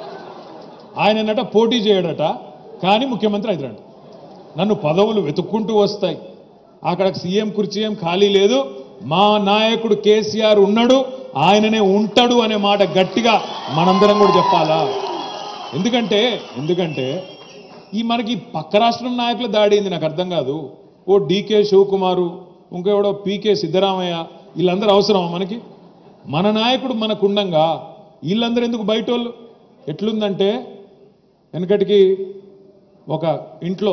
ఆయన అన్నట పోటీ చేయడట కానీ ముఖ్యమంత్రి అవుతాడు నన్ను పదవులు వెతుక్కుంటూ వస్తాయి అక్కడ సీఎం కుర్చీ ఏం ఖాళీ లేదు మా నాయకుడు కేసీఆర్ ఉన్నాడు ఆయననే ఉంటాడు అనే మాట గట్టిగా మనందరం కూడా చెప్పాలా ఎందుకంటే ఎందుకంటే ఈ మనకి పక్క రాష్ట్రం నాయకుల దాడి అయింది నాకు అర్థం కాదు ఓ డీకే శివకుమారు ఇంకెవడో పీకే సిద్ధరామయ్య వీళ్ళందరూ అవసరమా మనకి మన నాయకుడు మనకు ఉండంగా వీళ్ళందరూ ఎందుకు బయట వాళ్ళు ఎట్లుందంటే వెనకటికి ఒక ఇంట్లో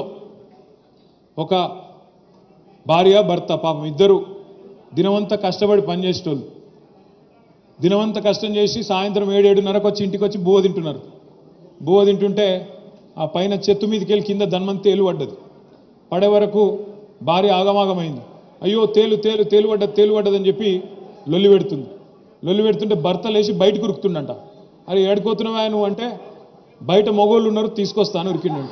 ఒక భార్య భర్త పాపం ఇద్దరు దినమంతా కష్టపడి పనిచేసేటోళ్ళు దినమంతా కష్టం చేసి సాయంత్రం ఏడు ఏడున్నరకు వచ్చి ఇంటికి వచ్చి బువ్వ తింటున్నారు బువ్వ తింటుంటే ఆ పైన చెట్టు మీదకి వెళ్ళి కింద ధన్మంతి తేలు పడ్డది పడే వరకు భార్య ఆగమాగమైంది అయ్యో తేలు తేలు తేలు పడ్డది తేలు పడ్డదని చెప్పి లొల్లి పెడుతుంది లొల్లి పెడుతుంటే భర్త లేచి బయటకు ఉరుకుతుండంట అరే ఏడుకోతున్నావా నువ్వు అంటే బయట మొగోళ్ళు ఉన్నారు తీసుకొస్తాను ఉరికిండండి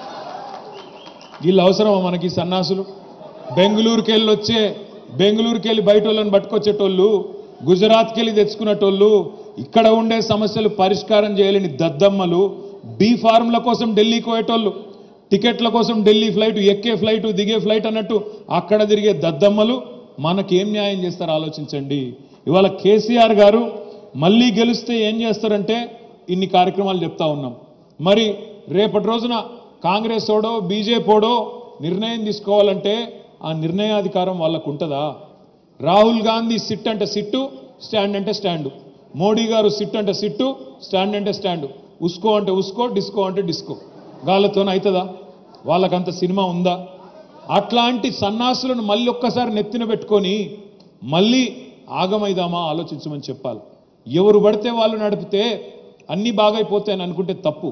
వీళ్ళు అవసరమా మనకి ఈ సన్నాసులు బెంగళూరుకి వెళ్ళి వచ్చే బెంగళూరుకి వెళ్ళి బయట వాళ్ళని పట్టుకొచ్చేటోళ్ళు గుజరాత్కి వెళ్ళి తెచ్చుకునేటోళ్ళు ఇక్కడ ఉండే సమస్యలు పరిష్కారం చేయలేని దద్దమ్మలు బీ ఫార్మ్ల కోసం ఢిల్లీకి పోయేటోళ్ళు టికెట్ల కోసం ఢిల్లీ ఫ్లైట్ ఎక్కే ఫ్లైట్ దిగే ఫ్లైట్ అన్నట్టు అక్కడ తిరిగే దద్దమ్మలు మనకేం న్యాయం చేస్తారు ఆలోచించండి ఇవాళ కేసీఆర్ గారు మళ్ళీ గెలిస్తే ఏం చేస్తారంటే ఇన్ని కార్యక్రమాలు చెప్తా ఉన్నాం మరి రేపటి రోజున కాంగ్రెస్ ఓడో బీజేపీడో నిర్ణయం తీసుకోవాలంటే ఆ నిర్ణయాధికారం వాళ్ళకు ఉంటుందా రాహుల్ గాంధీ సిట్ అంటే సిట్టు స్టాండ్ అంటే స్టాండు మోడీ గారు సిట్ అంటే సిట్టు స్టాండ్ అంటే స్టాండు ఉస్కో అంటే ఉస్కో డిస్కో అంటే డిస్కో గాళ్ళతోనే అవుతుందా వాళ్ళకంత సినిమా ఉందా అట్లాంటి సన్నాసులను మళ్ళీ ఒక్కసారి నెత్తిన పెట్టుకొని మళ్ళీ ఆగమైదామా ఆలోచించమని చెప్పాలి ఎవరు పడితే వాళ్ళు నడిపితే అన్నీ బాగైపోతాయని అనుకుంటే తప్పు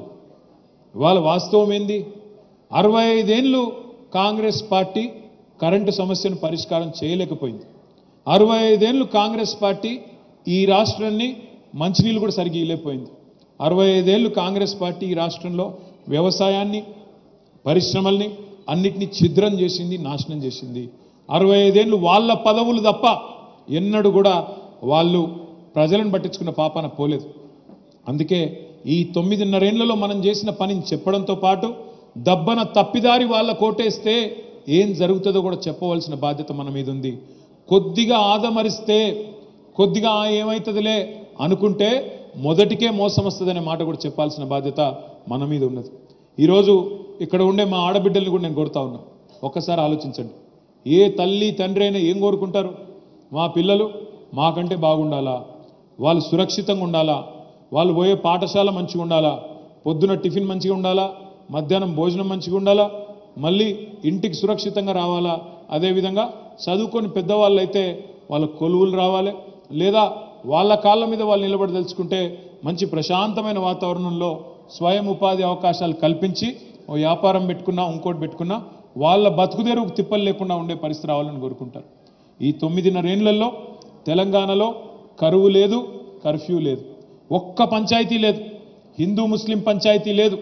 ఇవాళ వాస్తవం ఏంది అరవై ఐదేళ్ళు కాంగ్రెస్ పార్టీ కరెంటు సమస్యను పరిష్కారం చేయలేకపోయింది అరవై ఐదేళ్ళు కాంగ్రెస్ పార్టీ ఈ రాష్ట్రాన్ని మంచినీళ్ళు కూడా సరిగ్గా ఇవ్వలేకపోయింది అరవై ఐదేళ్ళు కాంగ్రెస్ పార్టీ ఈ రాష్ట్రంలో వ్యవసాయాన్ని పరిశ్రమల్ని అన్నిటినీ ఛిద్రం చేసింది నాశనం చేసింది అరవై ఐదేళ్ళు వాళ్ళ పదవులు తప్ప ఎన్నడూ కూడా వాళ్ళు ప్రజలను పట్టించుకున్న పాపాన పోలేదు అందుకే ఈ తొమ్మిదిన్నరేళ్లలో మనం చేసిన పనిని చెప్పడంతో పాటు దబ్బన తప్పిదారి వాళ్ళ కోటేస్తే ఏం జరుగుతుందో కూడా చెప్పవలసిన బాధ్యత మన మీద ఉంది కొద్దిగా ఆదమరిస్తే కొద్దిగా "ఆ, ఏమవుతుందిలే అనుకుంటే మొదటికే మోసం వస్తుందనే మాట కూడా చెప్పాల్సిన బాధ్యత మన మీద ఉన్నది ఈరోజు ఇక్కడ ఉండే మా ఆడబిడ్డల్ని కూడా నేను కోరుతా ఉన్నా ఒక్కసారి ఆలోచించండి ఏ తల్లి తండ్రి అయినా ఏం కోరుకుంటారు మా పిల్లలు మాకంటే బాగుండాలా వాళ్ళు సురక్షితంగా ఉండాలా వాళ్ళు పోయే పాఠశాల మంచిగా ఉండాలా పొద్దున టిఫిన్ మంచిగా ఉండాలా మధ్యాహ్నం భోజనం మంచిగా ఉండాలా మళ్ళీ ఇంటికి సురక్షితంగా రావాలా అదేవిధంగా చదువుకొని పెద్దవాళ్ళు అయితే వాళ్ళ కొలువులు రావాలి లేదా వాళ్ళ కాళ్ళ మీద వాళ్ళు నిలబడి తెలుసుకుంటే మంచి ప్రశాంతమైన వాతావరణంలో స్వయం ఉపాధి అవకాశాలు కల్పించి ఓ వ్యాపారం పెట్టుకున్నా ఇంకోటి పెట్టుకున్నా వాళ్ళ బతుకుదేరుకు తిప్పలు లేకుండా ఉండే పరిస్థితి రావాలని కోరుకుంటారు ఈ తొమ్మిదిన్నరేళ్లలో తెలంగాణలో కరువు లేదు కర్ఫ్యూ లేదు ఒక్క పంచాయతీ లేదు హిందూ ముస్లిం పంచాయతీ లేదు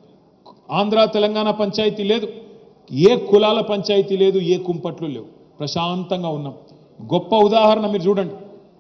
ఆంధ్ర తెలంగాణ పంచాయతీ లేదు ఏ కులాల పంచాయతీ లేదు ఏ కుంపట్లు లేవు ప్రశాంతంగా ఉన్నాం గొప్ప ఉదాహరణ మీరు చూడండి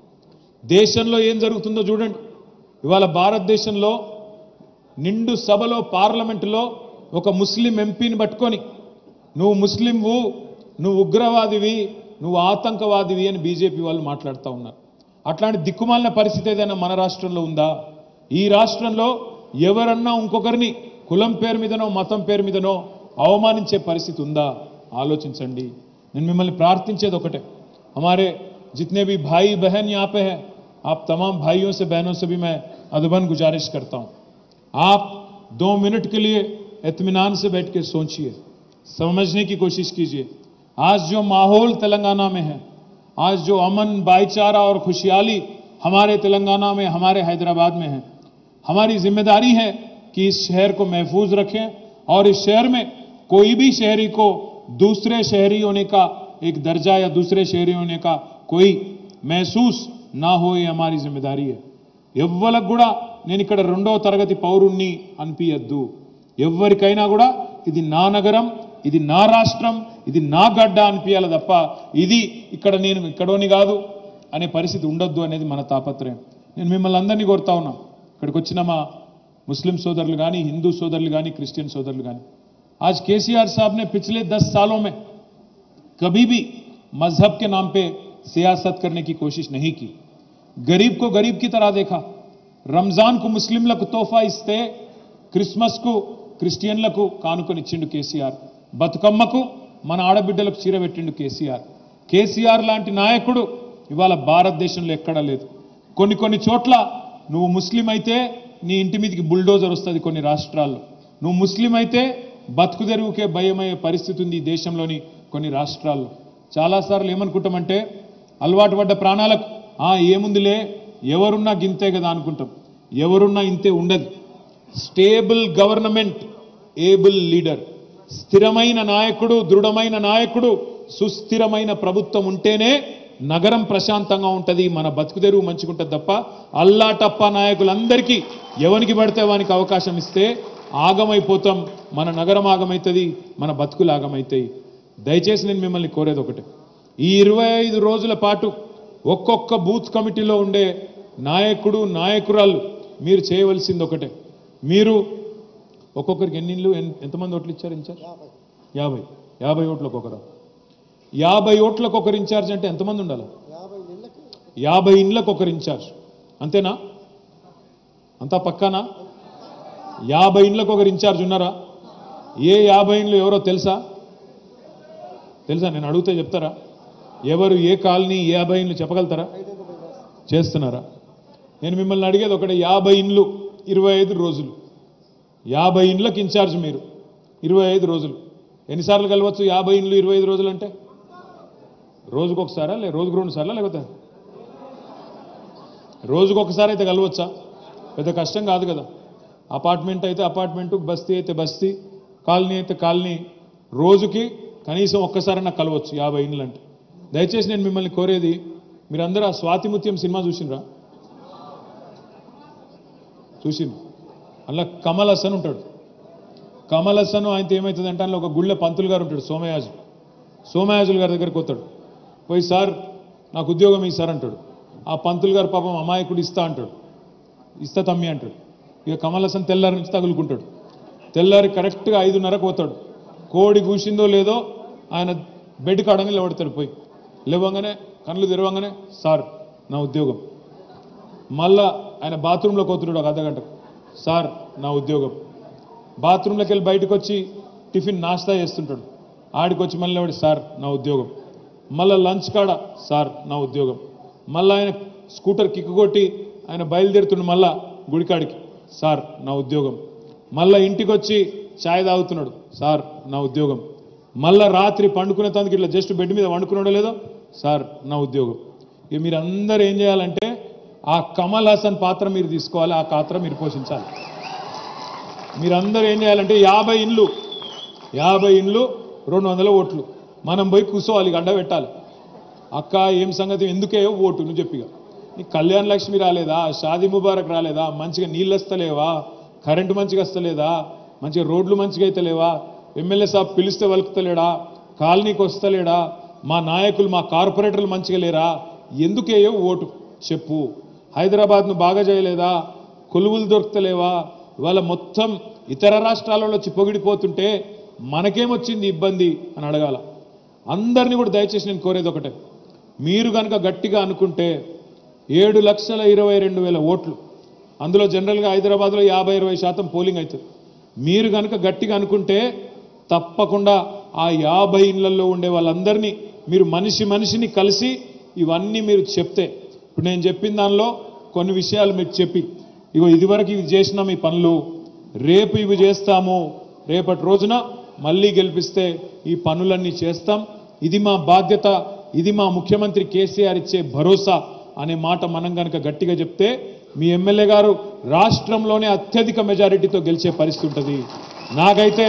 దేశంలో ఏం జరుగుతుందో చూడండి ఇవాళ భారతదేశంలో నిండు సభలో పార్లమెంటులో ఒక ముస్లిం ఎంపీని పట్టుకొని నువ్వు ముస్లింవు నువ్వు ఉగ్రవాదివి నువ్వు ఆతంకవాదివి అని బీజేపీ వాళ్ళు మాట్లాడుతూ ఉన్నారు అట్లాంటి దిక్కుమాలిన పరిస్థితి ఏదైనా మన రాష్ట్రంలో ఉందా ఈ రాష్ట్రంలో ఎవరన్నా ఇంకొకరిని కులం పేరు మీదనో మతం పేరు మీదనో అవమానించే పరిస్థితి ఉందా ఆలోచించండి నేను మిమ్మల్ని ప్రార్థించేది ఒకటే हमारे जितने भी भाई बहन यहाँ पे हैं आप तमाम भाइयों से बहनों से भी मैं अदबन गुजारिश करता हूँ आप दो मिनट के लिए इत्मीनान से बैठ के सोचिए समझने की कोशिश कीजिए आज जो माहौल तेलंगाना में है आज जो अमन भाईचारा और खुशहाली हमारे तेलंगाना में हमारे हैदराबाद में है हमारी जिम्मेदारी है कि इस शहर को महफूज रखें और इस शहर में कोई भी शहरी को दूसरे शहरी होने का एक दर्जा या दूसरे शहरी होने का कोई महसूस ना हो ये हमारी जिम्मेदारी है ఎవ్వలకు కూడా నేను ఇక్కడ రెండవ తరగతి పౌరుణ్ణి అనిపించద్దు ఎవరికైనా కూడా ఇది నా నగరం ఇది నా రాష్ట్రం ఇది నా గడ్డ అనిపించాలి తప్ప ఇది ఇక్కడ నేను ఇక్కడోని కాదు అనే పరిస్థితి ఉండొద్దు అనేది మన తాపత్రయం నేను మిమ్మల్ని అందరినీ కోరుతా ఉన్నా ఇక్కడికి వచ్చిన మా ముస్లిం సోదరులు కానీ హిందూ సోదరులు కానీ క్రిస్టియన్ సోదరులు కానీ आज केसीआर साहब ने पिछले दस सालों में कभी भी मजहब के नाम पे सियासत करने की कोशिश नहीं की गरीब को गरीब की तरह देखा రంజాన్ కు ముస్లింలకు తోఫా ఇస్తే క్రిస్మస్ కు క్రిస్టియన్లకు కానుకొనిచ్చిండు కేసీఆర్ బతుకమ్మకు మన ఆడబిడ్డలకు చీర పెట్టిండు కేసీఆర్ కేసీఆర్ లాంటి నాయకుడు ఇవాళ భారతదేశంలో ఎక్కడా లేదు కొన్ని కొన్ని చోట్ల నువ్వు ముస్లిం అయితే నీ ఇంటి మీదకి బుల్డోజర్ వస్తుంది కొన్ని రాష్ట్రాల్లో నువ్వు ముస్లిం అయితే బతుకు తెరువుకే భయమయ్యే పరిస్థితి ఉంది ఈ దేశంలోని కొన్ని రాష్ట్రాల్లో చాలాసార్లు ఏమనుకుంటామంటే అలవాటు పడ్డ ప్రాణాలకు ఆ ఏముందిలే ఎవరున్నా గింతే కదా అనుకుంటాం ఎవరున్నా ఇంతే ఉండదు స్టేబుల్ గవర్నమెంట్ ఏబుల్ లీడర్ స్థిరమైన నాయకుడు దృఢమైన నాయకుడు సుస్థిరమైన ప్రభుత్వం ఉంటేనే నగరం ప్రశాంతంగా ఉంటుంది మన బతుకుదెరువు మంచిగుంటుంది తప్ప అల్లా టప్పా నాయకులందరికీ ఎవరికి పడితే వానికి అవకాశం ఇస్తే ఆగమైపోతాం మన నగరం ఆగమవుతుంది మన బతుకులు ఆగమవుతాయి దయచేసి నేను మిమ్మల్ని కోరేది ఒకటే ఈ ఇరవై ఐదు రోజుల పాటు ఒక్కొక్క బూత్ కమిటీలో ఉండే నాయకుడు నాయకురాలు మీరు చేయవలసింది ఒకటే మీరు ఒక్కొక్కరికి ఎన్ని ఇళ్ళు ఎన్- ఎంతమంది ఓట్లు ఇచ్చారు ఇన్ఛార్జ్ యాభై యాభై ఓట్లకు ఒకరు యాభై ఓట్లకు ఒకరు ఇన్ఛార్జ్ అంటే ఎంతమంది ఉండాలి యాభై ఇండ్లకు ఒకరు ఇన్ఛార్జ్ అంతేనా అంతా పక్కానా యాభై ఇండ్లకు ఒకరు ఇన్ఛార్జ్ ఉన్నారా ఏ యాభై ఇండ్లు ఎవరో తెలుసా తెలుసా నేను అడిగితే చెప్తారా ఎవరు ఏ కాలనీ ఏ యాభై ఇండ్లు చెప్పగలుగుతారా చేస్తున్నారా నేను మిమ్మల్ని అడిగేది ఒకటే యాభై ఇండ్లు ఇరవై ఐదు రోజులు యాభై ఇండ్లకు ఇన్ఛార్జ్ మీరు ఇరవై ఐదు రోజులు ఎన్నిసార్లు కలవచ్చు యాభై ఇండ్లు ఇరవై ఐదు రోజులు అంటే రోజుకు ఒకసారా లే రోజుకు రెండు సార్లా లేకపోతే రోజుకు ఒకసారి అయితే కలవచ్చా పెద్ద కష్టం కాదు కదా అపార్ట్మెంట్ అయితే అపార్ట్మెంటు బస్తీ అయితే బస్తీ కాలనీ అయితే కాలనీ రోజుకి కనీసం ఒక్కసారైనా కలవచ్చు యాభై ఇండ్లు అంటే దయచేసి నేను మిమ్మల్ని కోరేది మీరందరూ ఆ స్వాతిముత్యం సినిమా చూసినరా చూసిండు అందులో కమల్ హసన్ ఉంటాడు కమల్ హసన్ ఆయనతో ఏమవుతుంది అంటే అందులో ఒక గుళ్ళె పంతులు గారు ఉంటాడు సోమయాజు సోమయాజులు గారి దగ్గరికి పోతాడు పోయి సార్ నాకు ఉద్యోగం ఈ సార్ అంటాడు ఆ పంతులు గారు పాపం అమాయకుడు ఇస్తా అంటాడు ఇస్తా తమ్మి అంటాడు ఇక కమల్ హసన్ తెల్లారి నుంచి తగులుకుంటాడు తెల్లారి కరెక్ట్గా ఐదున్నరకు పోతాడు కోడి కూసిందో లేదో ఆయన బెడ్ కాడని నిలబడతాడు పోయి లేవంగానే కళ్ళు తెరవంగానే సార్ నా ఉద్యోగం మళ్ళా ఆయన బాత్రూంలోకి పోతున్నాడు ఒక అర్ధగంటకు సార్ నా ఉద్యోగం బాత్రూంలోకి వెళ్ళి బయటకు వచ్చి టిఫిన్ నాస్తా చేస్తుంటాడు ఆడికి వచ్చి మళ్ళీ వాడి సార్ నా ఉద్యోగం మళ్ళీ లంచ్ కాడ సార్ నా ఉద్యోగం మళ్ళీ ఆయన స్కూటర్ కిక్ కొట్టి ఆయన బయలుదేరుతుండు మళ్ళా గుడికాడికి సార్ నా ఉద్యోగం మళ్ళీ ఇంటికి వచ్చి ఛాయ్ తాగుతున్నాడు సార్ నా ఉద్యోగం మళ్ళా రాత్రి పండుకునే తందుకు ఇట్లా జస్ట్ బెడ్ మీద వండుకున్నాడో లేదో సార్ నా ఉద్యోగం ఇక మీరు అందరూ ఏం చేయాలంటే ఆ కమల్ హాసన్ పాత్ర మీరు తీసుకోవాలి ఆ పాత్ర మీరు పోషించాలి మీరందరూ ఏం చేయాలంటే యాభై ఇండ్లు యాభై ఇండ్లు రెండు వందల ఓట్లు మనం పోయి కూర్చోవాలి గండ పెట్టాలి అక్క ఏం సంగతి ఎందుకే ఓటు నువ్వు చెప్పిగా నీకు కళ్యాణ లక్ష్మి రాలేదా షాదీ ముబారక్ రాలేదా మంచిగా నీళ్ళు వస్తలేవా కరెంటు మంచిగా వస్తలేదా మంచిగా రోడ్లు మంచిగా అయితే లేవా ఎమ్మెల్యే సాబ్ పిలిస్తే వలుకుతలేడా కాలనీకి వస్తలేడా మా నాయకులు మా కార్పొరేటర్లు మంచిగా లేరా ఎందుకేయో ఓటు చెప్పు హైదరాబాద్ను బాగా చేయలేదా కొలువులు దొరుకుతలేవా ఇవాళ మొత్తం ఇతర రాష్ట్రాలలో వచ్చి పొగిడిపోతుంటే మనకేమొచ్చింది ఇబ్బంది అని అడగాల అందరినీ కూడా దయచేసి నేను కోరేది ఒకటే మీరు కనుక గట్టిగా అనుకుంటే ఏడు లక్షల ఇరవై రెండు వేల ఓట్లు అందులో జనరల్గా హైదరాబాద్లో యాభై ఇరవై శాతం పోలింగ్ అవుతుంది మీరు కనుక గట్టిగా అనుకుంటే తప్పకుండా ఆ యాభై ఇళ్లలో ఉండే వాళ్ళందరినీ మీరు మనిషి మనిషిని కలిసి ఇవన్నీ మీరు చెప్తే ఇప్పుడు నేను చెప్పిన దానిలో కొన్ని విషయాలు మీకు చెప్పి ఇగో ఇదివరకు ఇవి చేసినాం ఈ పనులు రేపు ఇవి చేస్తాము రేపటి రోజున మళ్ళీ గెలిపిస్తే ఈ పనులన్నీ చేస్తాం ఇది మా బాధ్యత ఇది మా ముఖ్యమంత్రి కేసీఆర్ ఇచ్చే భరోసా అనే మాట మనం కనుక గట్టిగా చెప్తే మీ ఎమ్మెల్యే గారు రాష్ట్రంలోనే అత్యధిక మెజారిటీతో గెలిచే పరిస్థితి ఉంటుంది నాకైతే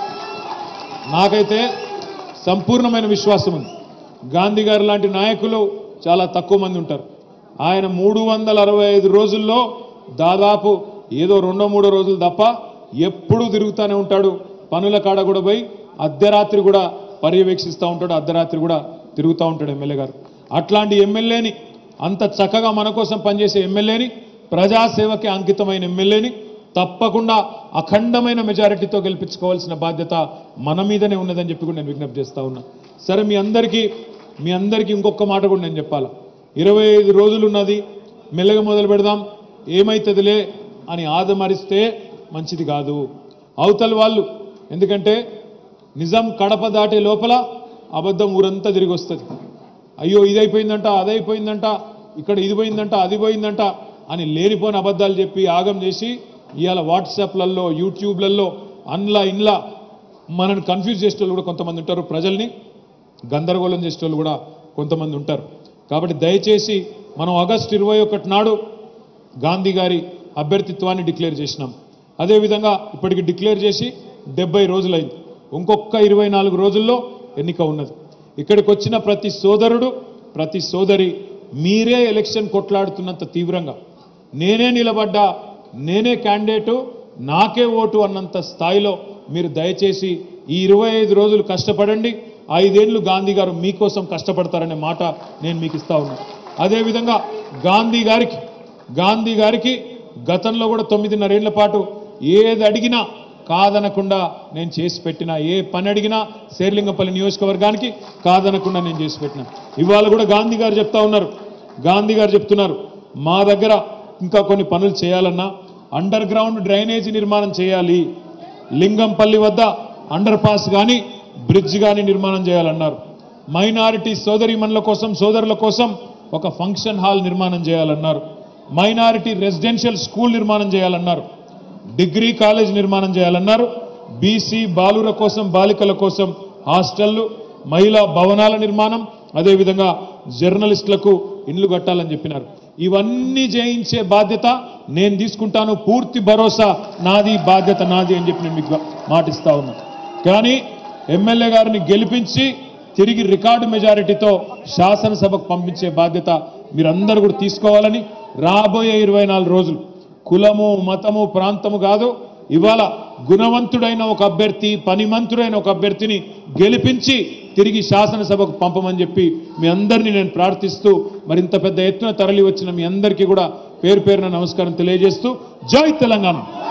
నాకైతే సంపూర్ణమైన విశ్వాసం ఉంది గాంధీ గారు లాంటి నాయకులు చాలా తక్కువ మంది ఉంటారు ఆయన మూడు వందల అరవై ఐదు రోజుల్లో దాదాపు ఏదో రెండో మూడో రోజులు తప్ప ఎప్పుడూ తిరుగుతూనే ఉంటాడు పనుల కాడ కూడా పోయి అర్ధరాత్రి కూడా పర్యవేక్షిస్తూ ఉంటాడు అర్ధరాత్రి కూడా తిరుగుతూ ఉంటాడు ఎమ్మెల్యే గారు అట్లాంటి ఎమ్మెల్యేని అంత చక్కగా మన కోసం పనిచేసే ఎమ్మెల్యేని ప్రజాసేవకి అంకితమైన ఎమ్మెల్యేని తప్పకుండా అఖండమైన మెజారిటీతో గెలిపించుకోవాల్సిన బాధ్యత మన మీదనే ఉన్నదని చెప్పి కూడా నేను విజ్ఞప్తి చేస్తా ఉన్నా సరే మీ అందరికీ మీ అందరికీ ఇంకొక మాట కూడా నేను చెప్పాలా ఇరవై ఐదు రోజులు ఉన్నది మెల్లగా మొదలు పెడదాం ఏమైతుందిలే అని ఆదమరిస్తే మంచిది కాదు అవతల వాళ్ళు ఎందుకంటే నిజం కడప దాటే లోపల అబద్ధం ఊరంతా తిరిగి వస్తుంది అయ్యో ఇది అయిపోయిందంట అది అయిపోయిందంట ఇక్కడ ఇది పోయిందంట అది పోయిందంట అని లేనిపోని అబద్ధాలు చెప్పి ఆగం చేసి ఇవాళ వాట్సాప్లలో యూట్యూబ్లలో అన్లా ఇన్లా మనని కన్ఫ్యూజ్ చేసేటోళ్ళు కూడా కొంతమంది ఉంటారు ప్రజల్ని గందరగోళం చేసేటోళ్ళు కూడా కొంతమంది ఉంటారు కాబట్టి దయచేసి మనం ఆగస్టు ఇరవై ఒకటి నాడు గాంధీ గారి అభ్యర్థిత్వాన్ని డిక్లేర్ చేసినాం అదేవిధంగా ఇప్పటికి డిక్లేర్ చేసి డెబ్బై రోజులైంది ఇంకొక ఇరవై నాలుగు రోజుల్లో ఎన్నిక ఉన్నది ఇక్కడికి వచ్చిన ప్రతి సోదరుడు ప్రతి సోదరి మీరే ఎలక్షన్ కొట్లాడుతున్నంత తీవ్రంగా నేనే నిలబడ్డా నేనే క్యాండిడేటు నాకే ఓటు అన్నంత స్థాయిలో మీరు దయచేసి ఈ ఇరవై ఐదు రోజులు కష్టపడండి ఐదేళ్లు గాంధీ గారు మీకోసం కష్టపడతారనే మాట నేను మీకు ఇస్తా ఉన్నా అదేవిధంగా గాంధీ గారికి గాంధీ గారికి గతంలో కూడా తొమ్మిదిన్నరేళ్ల పాటు ఏది అడిగినా కాదనకుండా నేను చేసి పెట్టిన ఏ పని అడిగినా శేర్లింగపల్లి నియోజకవర్గానికి కాదనకుండా నేను చేసి పెట్టిన ఇవాళ కూడా గాంధీ గారు చెప్తా ఉన్నారు గాంధీ గారు చెప్తున్నారు మా దగ్గర ఇంకా కొన్ని పనులు చేయాలన్నా అండర్ గ్రౌండ్ డ్రైనేజీ నిర్మాణం చేయాలి లింగంపల్లి వద్ద అండర్ పాస్ కానీ బ్రిడ్జ్ కానీ నిర్మాణం చేయాలన్నారు మైనారిటీ సోదరిమణుల కోసం సోదరుల కోసం ఒక ఫంక్షన్ హాల్ నిర్మాణం చేయాలన్నారు మైనారిటీ రెసిడెన్షియల్ స్కూల్ నిర్మాణం చేయాలన్నారు డిగ్రీ కాలేజ్ నిర్మాణం చేయాలన్నారు బీసీ బాలుర కోసం బాలికల కోసం హాస్టళ్లు మహిళా భవనాల నిర్మాణం అదేవిధంగా జర్నలిస్టులకు ఇండ్లు కట్టాలని చెప్పినారు ఇవన్నీ చేయించే బాధ్యత నేను తీసుకుంటాను పూర్తి భరోసా నాది బాధ్యత నాది అని చెప్పి నేను మీకు మాటిస్తా ఉన్నా కానీ ఎమ్మెల్యే గారిని గెలిపించి తిరిగి రికార్డు మెజారిటీతో శాసనసభకు పంపించే బాధ్యత మీరందరూ కూడా తీసుకోవాలని రాబోయే ఇరవై నాలుగు రోజులు కులము మతము ప్రాంతము కాదు ఇవాళ గుణవంతుడైన ఒక అభ్యర్థి పనిమంతుడైన ఒక అభ్యర్థిని గెలిపించి తిరిగి శాసనసభకు పంపమని చెప్పి మీ అందరినీ నేను ప్రార్థిస్తూ మరింత పెద్ద ఎత్తున తరలి వచ్చిన మీ అందరికీ కూడా పేరు పేరున నమస్కారం తెలియజేస్తూ జై తెలంగాణ